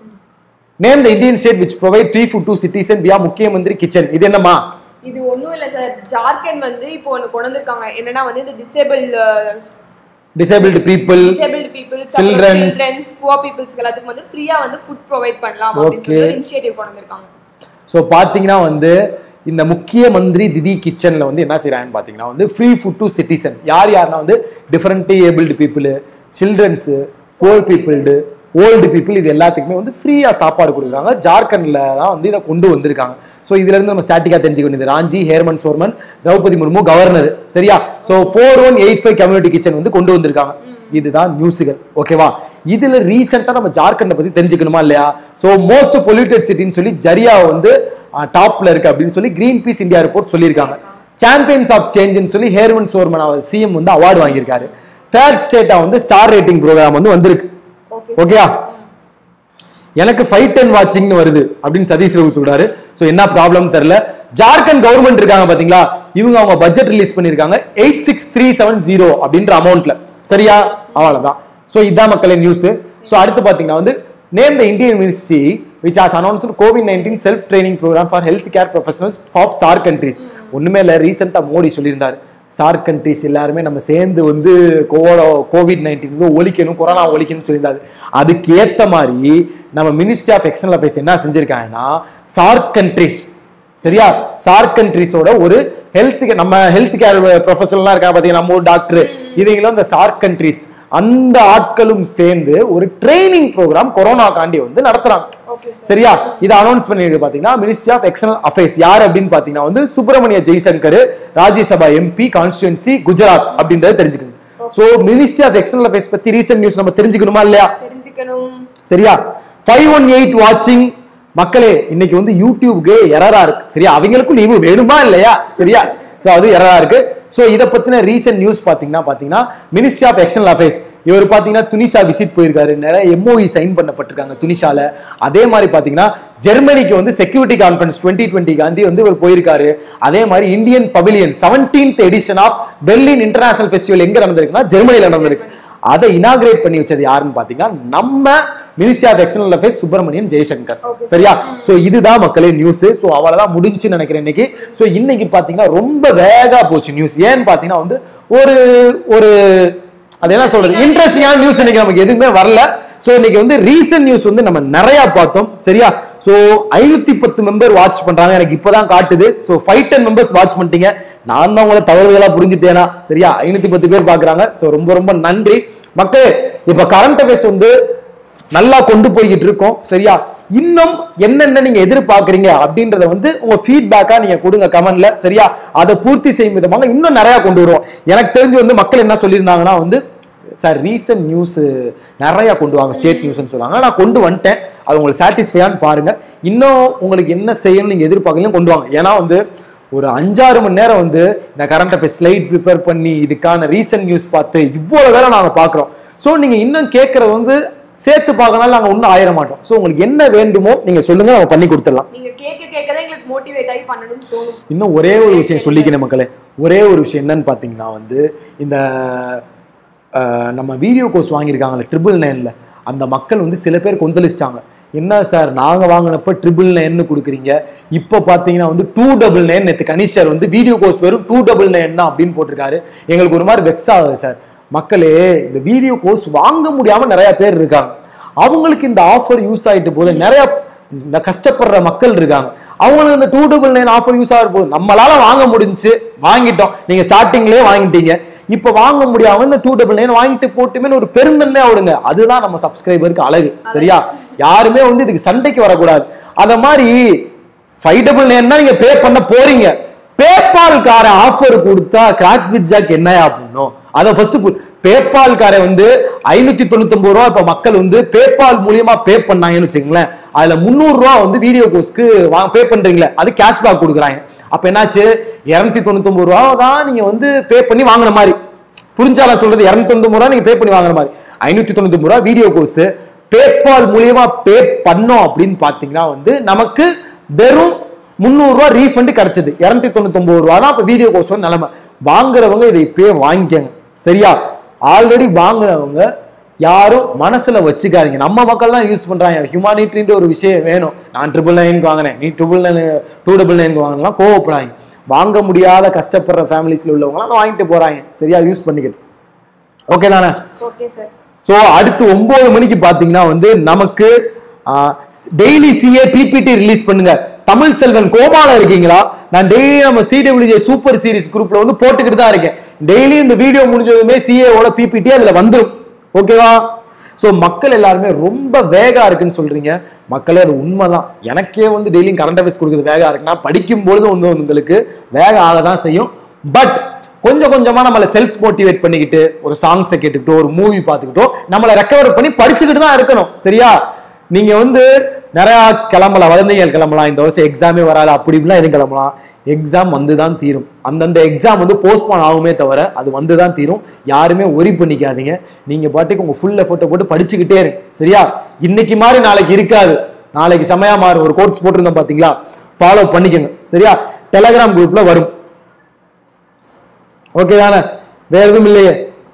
name the Indian state which provide free food to citizen via முக்கிய மந்திரி கிச்சன் இது என்னம்மா இது ஒண்ணும் இல்ல சார் ஜார்க்கண்ட் வந்து இப்போ ஒன்று கொண்டு வந்திருக்காங்க என்னன்னா வந்து இந்த disable disabled people disabled peoples Children's. Childrens poor பீப்புள்ஸ்க்கு எல்லாத்துக்கும் வந்து ஃப்ரீயா வந்து ஃபுட் ப்ரொவைட் பண்ணலாம் அப்படின்னு Okay. சொல்லி இனிஷியேட்டிவ் கொண்டு வந்திருக்காங்க ஸோ பார்த்தீங்கன்னா வந்து இந்த முக்கிய மந்திரி திதி கிச்சன்ல வந்து என்ன செய்றாங்கன்னு பார்த்தீங்கன்னா வந்து ஃப்ரீ ஃபுட் டு சிட்டிசன் யார் யாருன்னா வந்து differently abled people childrens poor பீப்புள்டு ஓல்டு பீப்புள் இது எல்லாத்துக்குமே வந்து ஃப்ரீயாக சாப்பாடு கொடுக்குறாங்க ஜார்க்கண்ட்ல தான் வந்து இதை கொண்டு வந்திருக்காங்க ஸோ இதுல இருந்து நம்ம ஸ்டாட்டிக்காக தெரிஞ்சுக்க வேண்டியது ராஞ்சி ஹேர்மன் சோர்மன் திரௌபதி முர்மு கவர்னர் சரியா so four one eight five community kitchen வந்து கொண்டு வந்திருக்காங்க இதுதான் நியூஸுகள் ஓகேவா இதுல ரீசெண்டா நம்ம ஜார்க்கண்டை பத்தி தெரிஞ்சுக்கணுமா இல்லையா ஸோ மோஸ்ட் பொல்யூட்டட் சிட்டின்னு சொல்லி ஜரியா வந்து டாப்ல இருக்கு அப்படின்னு சொல்லி கிரீன் பீஸ் இந்தியா ரிப்போர்ட் சொல்லியிருக்காங்க சாம்பியன்ஸ் ஆஃப் சேஞ்சுன்னு சொல்லி ஹேர்மன் சோர்மன் அவர் சிஎம் வந்து அவார்டு வாங்கியிருக்காரு தேர்ட் ஸ்டேட்டா வந்து ஸ்டார் ரேட்டிங் ப்ரோக்ராம் வந்து வந்திருக்கு ஓகே ஓகேயா எனக்கு ஃபைவ் டென் வாட்சிங்னு வருது அப்படின்னு சதீஷ் ரகு சொல்றாரு ஸோ என்ன ப்ராப்ளம் தெரியல ஜார்க்கண்ட் கவர்மெண்ட் இருக்காங்க பாத்தீங்களா இவங்க அவங்க பட்ஜெட் ரிலீஸ் பண்ணிருக்காங்க eight six three seven zero அப்படின்ற அமௌண்ட்ல சரியா அவ்வளவுதான் ஸோ இதான் மக்களே நியூஸ் ஸோ அடுத்து பாத்தீங்கன்னா வந்து name the Indian ministry which has announced COVID nineteen self training program for health care professionals of SAARC countries ஒண்ணுமே இல்லை ரீசெண்டாக மோடி சொல்லியிருந்தாரு சார்க் கண்ட்ரிஸ் எல்லாருமே நம்ம சேர்ந்து வந்து கோவோ கோவிட் நைன்டீன் வந்து ஒழிக்கணும் கொரோனா ஒழிக்கணும்னு சொல்லியிருந்தாரு அதுக்கு ஏத்த மாதிரி நம்ம மினிஸ்ட்ரி ஆஃப் எக்ஸ்டர்னல் அஃபேர்ஸ் என்ன செஞ்சிருக்காங்கன்னா சார்க் கண்ட்ரிஸ் சரியா சார்க் கண்ட்ரிஸோட ஒரு ஹெல்த் நம்ம ஹெல்த் கேர் ப்ரொஃபஷனல்லாம் இருக்காங்க பார்த்தீங்கன்னா நம்ம ஊர் டாக்டர் இவங்களும் இந்த சார்க் கண்ட்ரிஸ் அந்த ஆட்களும் சேர்ந்து ஒரு ட்ரைனிங் ப்ரோக்ராம் கொரோனா காண்டி வந்து நடத்துறாங்க ஓகே சார் சரியா இதை அனௌன்ஸ் பண்ணிருக்கு பாத்தீங்கன்னா மினிஸ்ட்ரி ஆஃப் எக்ஸ்டர்னல் அஃபேர்ஸ் யார் அப்படின்னு பாத்தீங்கன்னா வந்து சுப்பிரமணிய ஜெய்சங்கர் ராஜ்யசபா எம்பி கான்ஸ்டிடுவன்சி குஜராத் அப்படின்றத தெரிஞ்சுக்கணும் so ministry of external affairs பத்தி ரீசன்ட் நியூஸ் நம்ம தெரிஞ்சுக்கணுமா இல்லையா தெரிஞ்சுக்கணும் சரியா ஃபைவ் ஒன் எயிட் வாட்சிங் மக்களே இன்னைக்கு வந்து யூடியூப்க்கு எரரா இருக்கு சரியா அவங்களுக்கும் லீவு வேணுமா இல்லையா சரியா சோ அது எரரா இருக்கு சோ இத பத்தின ரீசன்ட் நியூஸ் பாத்தீங்கன்னா பாத்தீங்கன்னா மினிஸ்ட்ரி ஆஃப் எக்ஸ்டர்னல் அஃபேர்ஸ் இவர் பாத்தீங்கன்னா துனிஷா விசிட் போயிருக்காரு நிறைய எம்ஓஇ சைன் பண்ணப்பட்டிருக்காங்க துனிஷால அதே மாதிரி பாத்தீங்கன்னா ஜெர்மனிக்கு வந்து security conference twenty twenty Gandhi வந்து இவர் போயிருக்காரு அதே மாதிரி Indian pavilion seventeenth edition of Berlin international festival எங்க நடந்திருக்குன்னா ஜெர்மனில நடந்திருக்கு அதை இனாகிரேட் பண்ணி வச்சது யாருன்னு பாத்தீங்கன்னா நம்ம ministry of external affairs Subrahmanyam Jaishankar Okay. சரியா சோ இதுதான் மக்களே நியூஸ் சோ அவ்வளவுதான் முடிஞ்சுன்னு நினைக்கிறேன் இன்னைக்கு சோ இன்னைக்கு பாத்தீங்கன்னா ரொம்ப வேகா போச்சு நியூஸ் ஏன்னு பாத்தீங்கன்னா வந்து ஒரு ஒரு அது என்ன சொல்றது இன்ட்ரெஸ்டிங்கான நியூஸ் இன்னைக்கு நமக்கு எதுவுமே வரல சோ இன்னைக்கு வந்து ரீசன்ட் நியூஸ் வந்து நம்ம நிறைய பார்த்தோம் சரியா சோ ஐநூத்தி பத்து மெம்பர் வாட்ச் பண்றாங்க எனக்கு இப்பதான் காட்டுது so five ten members watch பண்ணிட்டீங்க நான் தான் உங்களை தவறுதலா புரிஞ்சுட்டேனா சரியா ஐநூத்தி பத்து பேர் பாக்குறாங்க சோ ரொம்ப ரொம்ப நன்றி மக்களே இப்ப கரண்ட் அஃபேர்ஸ் வந்து நல்லா கொண்டு போய்கிட்டு இருக்கோம் சரியா இன்னும் என்னென்ன நீங்க எதிர்பார்க்கறீங்க அப்படின்றத வந்து உங்க ஃபீட்பேக்கா நீங்க கொடுங்க கமெண்ட்ல சரியா அதை பூர்த்தி செய்யும் விதமாக இன்னும் நிறைய கொண்டு வருவோம் எனக்கு தெரிஞ்சு வந்து மக்கள் என்ன சொல்லியிருந்தாங்கன்னா வந்து சார் ரீசன்ட் நியூஸ் நிறைய கொண்டு வாங்க ஸ்டேட் நியூஸ்னு சொல்லுவாங்க நான் கொண்டு வந்துட்டேன் அது உங்களுக்கு சாட்டிஸ்ஃபையான்னு பாருங்க இன்னும் உங்களுக்கு என்ன செய்யணும்னு நீங்க எதிர்பார்க்கலையும் கொண்டு வாங்க ஏன்னா வந்து ஒரு அஞ்சாறு மணி நேரம் வந்து இந்த கரண்ட் அஃபேர்ஸ் ஸ்லைட் ப்ரிப்பேர் பண்ணி இதுக்கான ரீசன்ட் நியூஸ் பார்த்து இவ்வளவு வேலை நாங்க பார்க்குறோம் ஸோ நீங்க இன்னும் கேட்கறது வந்து சேர்த்து பார்க்கறனால நாங்க ஒன்றும் ஆயிர மாட்டோம் ஸோ உங்களுக்கு என்ன வேண்டுமோ நீங்க சொல்லுங்க நம்ம பண்ணி கொடுத்துடலாம் நீங்க கேட்க கேட்கதான் எங்களுக்கு மோட்டிவேட் ஆகி பண்ணணும்னு தோணும் இன்னும் ஒரே ஒரு விஷயம் சொல்லிக்கிறேன் மக்களே ஒரே ஒரு விஷயம் என்னன்னு பார்த்தீங்கன்னா வந்து இந்த அஹ், நம்ம வீடியோ கோர்ஸ் வாங்கியிருக்காங்கல்ல ட்ரிபிள் நைனில் அந்த மக்கள் வந்து சில பேர் கொந்தளிச்சிட்டாங்க என்ன சார் நாங்கள் வாங்கினப்ப ட்ரிபிள் நைன்னு கொடுக்குறீங்க இப்போ பார்த்தீங்கன்னா வந்து டூ டபுள் நைன் நேற்று கனிஷர் வந்து வீடியோ கோர்ஸ் வெறும் டூ டபுள் நைன் தான் அப்படின்னு போட்டிருக்காரு எங்களுக்கு ஒரு மாதிரி வெக்ஸ் ஆகுது சார் மக்களே இந்த வீடியோ கோர்ஸ் வாங்க முடியாமல் நிறைய பேர் இருக்காங்க அவங்களுக்கு இந்த ஆஃபர் யூஸ் ஆயிட்டு போது நிறைய இந்த கஷ்டப்படுற மக்கள் இருக்காங்க அவங்களுக்கு இந்த two double nine offer use ஆகிற போது நம்மளால வாங்க முடிஞ்சுச்சு வாங்கிட்டோம் நீங்க ஸ்டார்டிங்லயே வாங்கிட்டீங்க இப்ப வாங்க முடியாம இந்த டூ டபுள் நைன் வாங்கிட்டு போட்டுமே ஒரு பெருந்தன்மையா விடுங்க அதுதான் நம்ம சப்ஸ்கிரைபருக்கு அழகு சரியா யாருமே வந்து இதுக்கு சண்டைக்கு வரக்கூடாது அத மாதிரி ஃபைவ் டபுள் நைன் தான் நீங்க பே பண்ண போறீங்க பேபால் கார ஆஃபர் கொடுத்தா கிராக் வித் ஜாக் என்னயா பண்ணும் அதை ஃபர்ஸ்ட் பேபால் காரை வந்து ஐநூத்தி தொண்ணூத்தி ரூபா இப்ப மக்கள் வந்து பேபால் மூலியமா பே பண்ணாங்கன்னு வச்சுங்களேன் அதுல முந்நூறு ரூபா வந்து வீடியோ கோர்ஸ்க்கு பே பண்றீங்களே அது கேஷ்பேக் கொடுக்குறாங்க அப்ப என்னாச்சு இருநூத்தி தொண்ணூத்தி ரூபா தான் நீங்க வந்து பே பண்ணி வாங்குன மாதிரி புரிஞ்சால சொல்றது இருநூத்தி தொண்ணூத்தி ரூபா நீங்க பே பண்ணி வாங்குற மாதிரி ஐநூத்தி தொண்ணூத்தி ரூபா வீடியோ கோர்ஸ் பேபால் மூலியமா பே பண்ணோம் அப்படின்னு பாத்தீங்கன்னா வந்து நமக்கு வெறும் முந்நூறு ரூபா ரீஃபண்ட் கிடைச்சது இருநூத்தி தொண்ணூத்தி ஒன்பது ரூபா தான் இப்ப வீடியோ கோர்ஸ் நிலைமை வாங்குறவங்க இதை இப்பயே வாங்கிக்கங்க சரியா ஆல்ரெடி வாங்குறவங்க யாரும் மனசுல வச்சுக்காதீங்க நம்ம மக்கள் தான் யூஸ் பண்றாங்க ஹியூமானிட்டின்ற ஒரு விஷயம் வேணும் நான் ட்ரிபிள் நைனுக்கு வாங்கினேன் நீ ட்ரிபிள் நைன் டூ டபுள் நைனுக்கு வாங்கினா கோவப்படாங்க வாங்க முடியாத கஷ்டப்படுற ஃபேமிலிஸ்ல உள்ளவங்களாம் அதை வாங்கிட்டு போறாங்க சரியா யூஸ் பண்ணிக்கிட்டு ஓகே தானே ஓகே சார் ஸோ அடுத்து ஒன்பது மணிக்கு பார்த்தீங்கன்னா வந்து நமக்கு டெய்லி சிஏ பிபிடி ரிலீஸ் பண்ணுங்க தமிழ் செல்வன் கோமால இருக்கீங்களா நான் டெய்லி நம்ம சிடபிள்யூஜே சூப்பர் சீரிஸ் குரூப்ல வந்து போட்டுக்கிட்டு தான் இருக்கேன் டெய்லி இந்த வீடியோ முடிஞ்சதுமே சிஏவோட பிபிடி அதுல வந்துடும் ஓகேவா ஸோ மக்கள் எல்லாருமே ரொம்ப வேகா இருக்குன்னு சொல்றீங்க மக்களே அது உண்மைதான் எனக்கே வந்து டெய்லியும் கரண்ட் அஃபேர்ஸ் கொடுக்குறது வேகா இருக்குன்னா படிக்கும் பொழுது வந்து உங்களுக்கு வேகம் ஆக தான் செய்யும் பட் கொஞ்சம் கொஞ்சமா நம்மளை செல்ஃப் மோட்டிவேட் பண்ணிக்கிட்டு ஒரு சாங்ஸை கேட்டுக்கிட்டோ ஒரு மூவி பார்த்துக்கிட்டோ நம்மளை ரெக்கவர் பண்ணி படிச்சுக்கிட்டு தான் இருக்கணும் சரியா நீங்க வந்து நிறைய கிளம்பலாம் வதந்திகள் கிளம்பலாம் இந்த வருஷம் எக்ஸாமே வராது அப்படி இப்படிலாம் எதுவும் கிளம்பலாம் எக்ஸாம் வந்து தான் தீரும் அந்தந்த எக்ஸாம் வந்து போஸ்ட்போன் ஆகுமே தவிர அது வந்து தான் தீரும் யாருமே ஒரி பண்ணிக்காதீங்க நீங்க பாட்டுக்கு உங்க ஃபுல் எஃபர்ட்டை போட்டு படிச்சுக்கிட்டே இருங்க சரியா இன்னைக்கு மாதிரி நாளைக்கு இருக்காது நாளைக்கு செமையா மாறும் ஒரு கோர்ஸ் போட்டிருந்தோம் பாத்தீங்களா ஃபாலோ பண்ணிக்கோங்க சரியா டெலகிராம் குரூப்ல வரும் ஓகே தானே வேற எதுவும் இல்லையே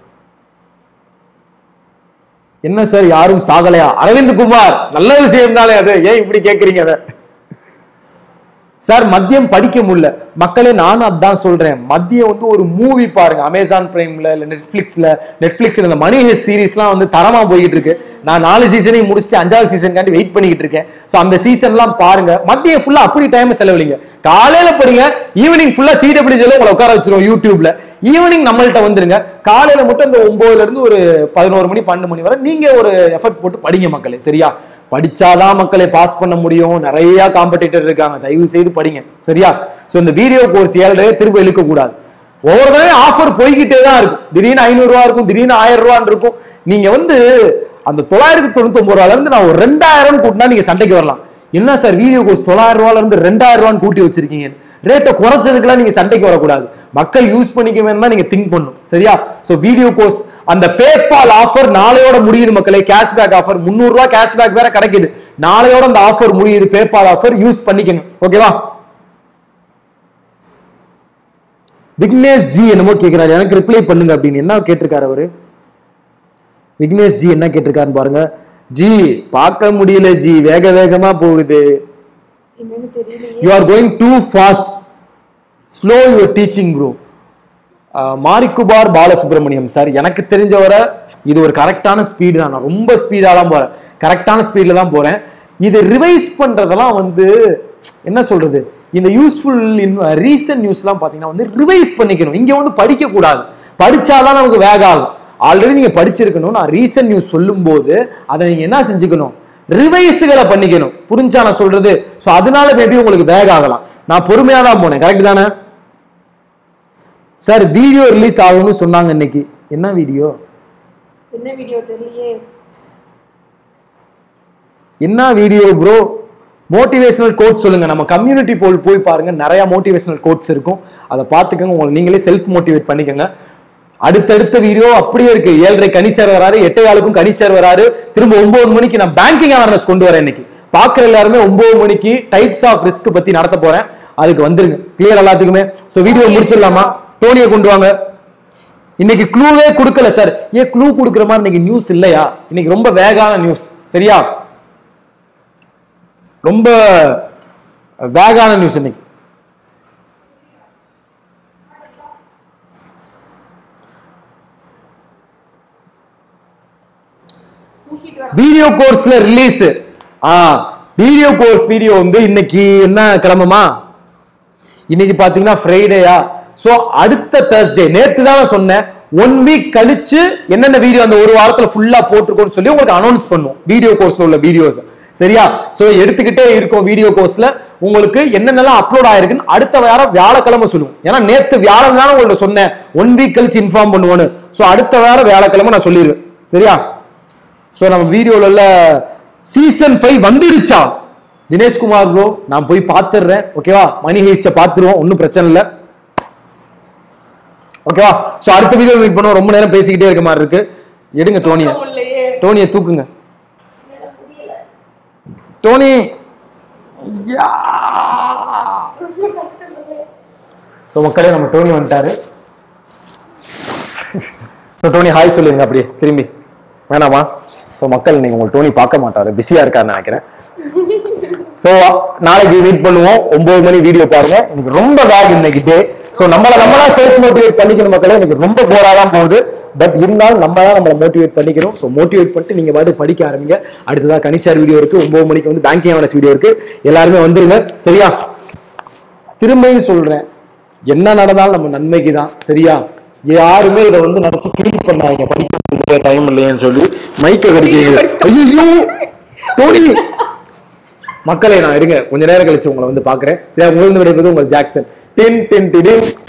என்ன சார் யாரும் சாகலையா அரவிந்த் குமார் நல்ல விஷயம் தானே அது ஏன் இப்படி கேக்குறீங்க அதை சார் மதியம் படிக்க முடியல மக்களே நானும் அதான் சொல்றேன் மதியம் வந்து ஒரு மூவி பாருங்க அமேசான் பிரைம்ல இல்ல நெட்ஃபிளிக்ஸ்ல நெட்ஃபிளிக்ஸ்ல இந்த மணி ஹெஸ் சீரிஸ்லாம் வந்து தரமா போய்கிட்டு இருக்கு நான் நாலு சீசனையும் முடிச்சுட்டு அஞ்சாவது சீசனுக்காண்டி வெயிட் பண்ணிக்கிட்டு இருக்கேன் ஸோ அந்த சீசன்லாம் பாருங்க மதியம் ஃபுல்லா அப்படி டைம் செலவழிங்க காலையில படிங்க ஈவினிங் ஃபுல்லா சிடபிள்யூஜில உங்களை உட்கார வச்சிருவோம் யூடியூப்ல ஈவினிங் நம்மள்ட்ட வந்துருங்க காலையில மட்டும் இந்த ஒன்பதுல இருந்து ஒரு பதினோரு மணி பன்னெண்டு மணி வரை நீங்க ஒரு எஃபர்ட் போட்டு படிங்க மக்களே சரியா படிச்சாதான் மக்களை பாஸ் பண்ண முடியும் நிறைய காம்படிட்டர் இருக்காங்க தயவு செய்து படிங்க சரியா சோ இந்த வீடியோ கோர்ஸ் ஏழரை திரும்ப இழுக்க கூடாது ஒவ்வொரு தடவையும் ஆஃபர் போய்கிட்டே தான் இருக்கும் திடீர்னு ஐநூறு ரூபா இருக்கும் திடீர்னு ஆயிரம் ரூபான்னு இருக்கும் நீங்க வந்து அந்த தொள்ளாயிரத்தி தொண்ணூத்தி ஒன்பது ரூபால இருந்து நான் ஒரு ரெண்டாயிரம் கூட்டினா நீங்க சண்டைக்கு வரலாம் என்ன சார் வீடியோ கோர்ஸ் தொள்ளாயிரம் ரூபால இருந்து ரெண்டாயிரம் ரூபான்னு கூட்டி வச்சிருக்கீங்க ரேட்டை குறைச்சதுக்கெல்லாம் நீங்க சண்டைக்கு வரக்கூடாது மக்கள் யூஸ் பண்ணிக்க வேணும்னா நீங்க திங்க் பண்ணும் சரியா சோ வீடியோ கோர்ஸ் அந்த பேபால் ஆஃபர் நாளையோட முடியுது மக்களே கேஷ்பேக் ஆஃபர் முந்நூறு ரூபாய் கேஷ்பேக் வேற கிடைக்குது நாளையோட அந்த ஆஃபர் முடியுது பேபால் ஆஃபர் யூஸ் பண்ணிக்கணும் ஓகேவா விக்னேஷ் ஜி என்னமோ கேக்குறாரு எனக்கு ரிப்ளை பண்ணுங்க அப்படின்னு என்ன கேட்டிருக்காரு அவரு விக்னேஷ் ஜி என்ன கேட்டிருக்காருன்னு பாருங்க ஜி பார்க்க முடியல ஜி வேக வேகமா போகுது என்னன்னு தெரியலையே you are going too fast slow your teaching bro மாரிக்குபார் பாலசுப்ரமணியம் சார் எனக்கு தெரிஞ்ச வரை இது ஒரு கரெக்டான ஸ்பீடு தான் நான் ரொம்ப ஸ்பீடாலாம் போறேன் கரெக்டான ஸ்பீடில் தான் போறேன் இது ரிவைஸ் பண்றதெல்லாம் வந்து என்ன சொல்றது இந்த யூஸ்ஃபுல் ரீசன்ட் நியூஸ்லாம் பார்த்தீங்கன்னா வந்து ரிவைஸ் பண்ணிக்கணும் இங்க வந்து படிக்க கூடாது படிச்சாதான் நமக்கு வேக ஆகும் ஆல்ரெடி நீங்க படிச்சிருக்கணும் நான் ரீசன்ட் நியூஸ் சொல்லும்போது அதை நீங்க என்ன செஞ்சுக்கணும் ரிவைஸுகளை பண்ணிக்கணும் புரிஞ்சா நான் சொல்றது ஸோ அதனால மேபி உங்களுக்கு வேக ஆகலாம் நான் பொறுமையா தான் போனேன் கரெக்ட் தானே சார் வீடியோ ரிலீஸ் ஆகும்னு சொன்னாங்க இன்னைக்கு என்ன வீடியோ என்ன வீடியோ தெரியலையே என்ன வீடியோ ப்ரோ மோட்டிவேஷனல் கோட் சொல்லுங்க நம்ம கம்யூனிட்டி போல் போய் பாருங்க நிறைய மோட்டிவேஷனல் கோட்ஸ் இருக்கும் அதை பார்த்துக்கோங்க உங்களை நீங்களே செல்ஃப் மோட்டிவேட் பண்ணிக்கோங்க அடுத்தடுத்த வீடியோ அப்படியே இருக்கு ஏழரை கனி சேர் வராரு எட்டை ஆளுக்கும் கனி சேர் வராரு திரும்ப ஒன்பது மணிக்கு நான் பேங்கிங் அவேர்னஸ் கொண்டு வரேன் இன்னைக்கு பாக்குற எல்லாருமே ஒன்பது மணிக்கு டைப்ஸ் ஆஃப் ரிஸ்க் பத்தி நடத்த போறேன் அதுக்கு வந்துருங்க கிளியர் எல்லாத்துக்குமே சோ வீடியோ முடிச்சிடலாமா டோனியை கொண்டு வாங்க இன்னைக்கு க்ளூவே கொடுக்கல சார் ஏன் க்ளூ கொடுக்குற மாதிரி இன்னைக்கு நியூஸ் இல்லையா இன்னைக்கு ரொம்ப வேகான நியூஸ் சரியா ரொம்ப வேகான நியூஸ் இன்னைக்கு தூக்கிட்டு வர வீடியோ கோர்ஸ்ல ரிலீஸ் ஆ வீடியோ கோர்ஸ் வீடியோ வந்து இன்னைக்கு என்ன கிளம்புமா இன்னைக்கு பாத்தீங்கன்னா ஃப்ரைடேயா சோ அடுத்த தேர்ஸ்டே நேத்து தான் நான் சொன்னேன் ஒன் வீக் கழிச்சு என்னென்ன வீடியோ அந்த ஒரு வாரத்துல ஃபுல்லா போட்டிருக்கோம்னு சொல்லி உங்களுக்கு அனௌன்ஸ் பண்ணுவோம் வீடியோ கோர்ஸ்ல உள்ள வீடியோஸ் சரியா சோ எடுத்துக்கிட்டே இருக்கும் வீடியோ கோர்ஸ்ல உங்களுக்கு என்னென்னலாம் அப்லோட் ஆயிருக்குன்னு அடுத்த வாரம் வியாழக்கிழமை சொல்லுவோம் ஏன்னா நேத்து வியாழன் தானே உங்கள்ட்ட சொன்னேன் ஒன் வீக் கழிச்சு இன்ஃபார்ம் பண்ணுவோன்னு சோ அடுத்த வாரம் வியாழக்கிழமை நான் சொல்லிடுவேன் சரியா ஸோ நம்ம வீடியோல சீசன் ஃபைவ் வந்துடுச்சா தினேஷ்குமார் ப்ரோ நான் போய் பார்த்துடுறேன் ஓகேவா மணி ஹேஸ்ட பார்த்துருவோம் ஒன்றும் பிரச்சனை இல்லை ஓகேவா ஸோ அடுத்த வீடியோ மீட் பண்ணுவோம் ரொம்ப நேரம் பேசிக்கிட்டே இருக்க மாதிரி இருக்கு எடுங்க டோனியை முடியலையே டோனியை தூக்குங்க டோனி ஸோ மக்களே நம்ம டோனி வந்துட்டாரு ஸோ டோனி ஹாய் சொல்லுங்க அப்படியே திரும்பி வேணாமா ஸோ மக்கள் நீங்க உங்க டோனி பார்க்க மாட்டாரு பிஸியா இருக்காருன்னு நினைக்கிறேன் ஸோ நாளைக்கு மீட் பண்ணுவோம் ஒன்பது மணி வீடியோ பாருங்க எனக்கு ரொம்ப வேக் இன்னைக்கு டே ஸோ நம்மள நம்மளா செல்ஃப் மோட்டிவேட் பண்ணிக்கணும் மக்களே எனக்கு ரொம்ப போரா தான் போகுது பட் இருந்தாலும் நம்ம தான் நம்மளை மோட்டிவேட் பண்ணிக்கணும் ஸோ மோட்டிவேட் பண்ணிட்டு நீங்க பாட்டு படிக்க ஆரம்பிங்க அடுத்ததா கனிஷார் வீடியோ இருக்கு ஒன்பது மணிக்கு வந்து பேங்கிங் அவனஸ் வீடியோ இருக்கு எல்லாருமே வந்துருங்க சரியா திரும்பியும் சொல்றேன் என்ன நடந்தாலும் நம்ம நன்மைக்கு தான் சரியா யாருமே இதை வந்து நினைச்சு கிரிக் பண்ணாங்க படிக்க டைம் இல்லையேன்னு சொல்லி மைக்க கடிக்கிறீங்க ஐயோ டோனி மக்களே நான் இருங்க கொஞ்ச நேரம் கழிச்சு உங்களை வந்து பாக்குறேன் சரி உங்களுக்கு விடைபெறுவது உங்கள் ஜாக்சன் டின் டின் டின்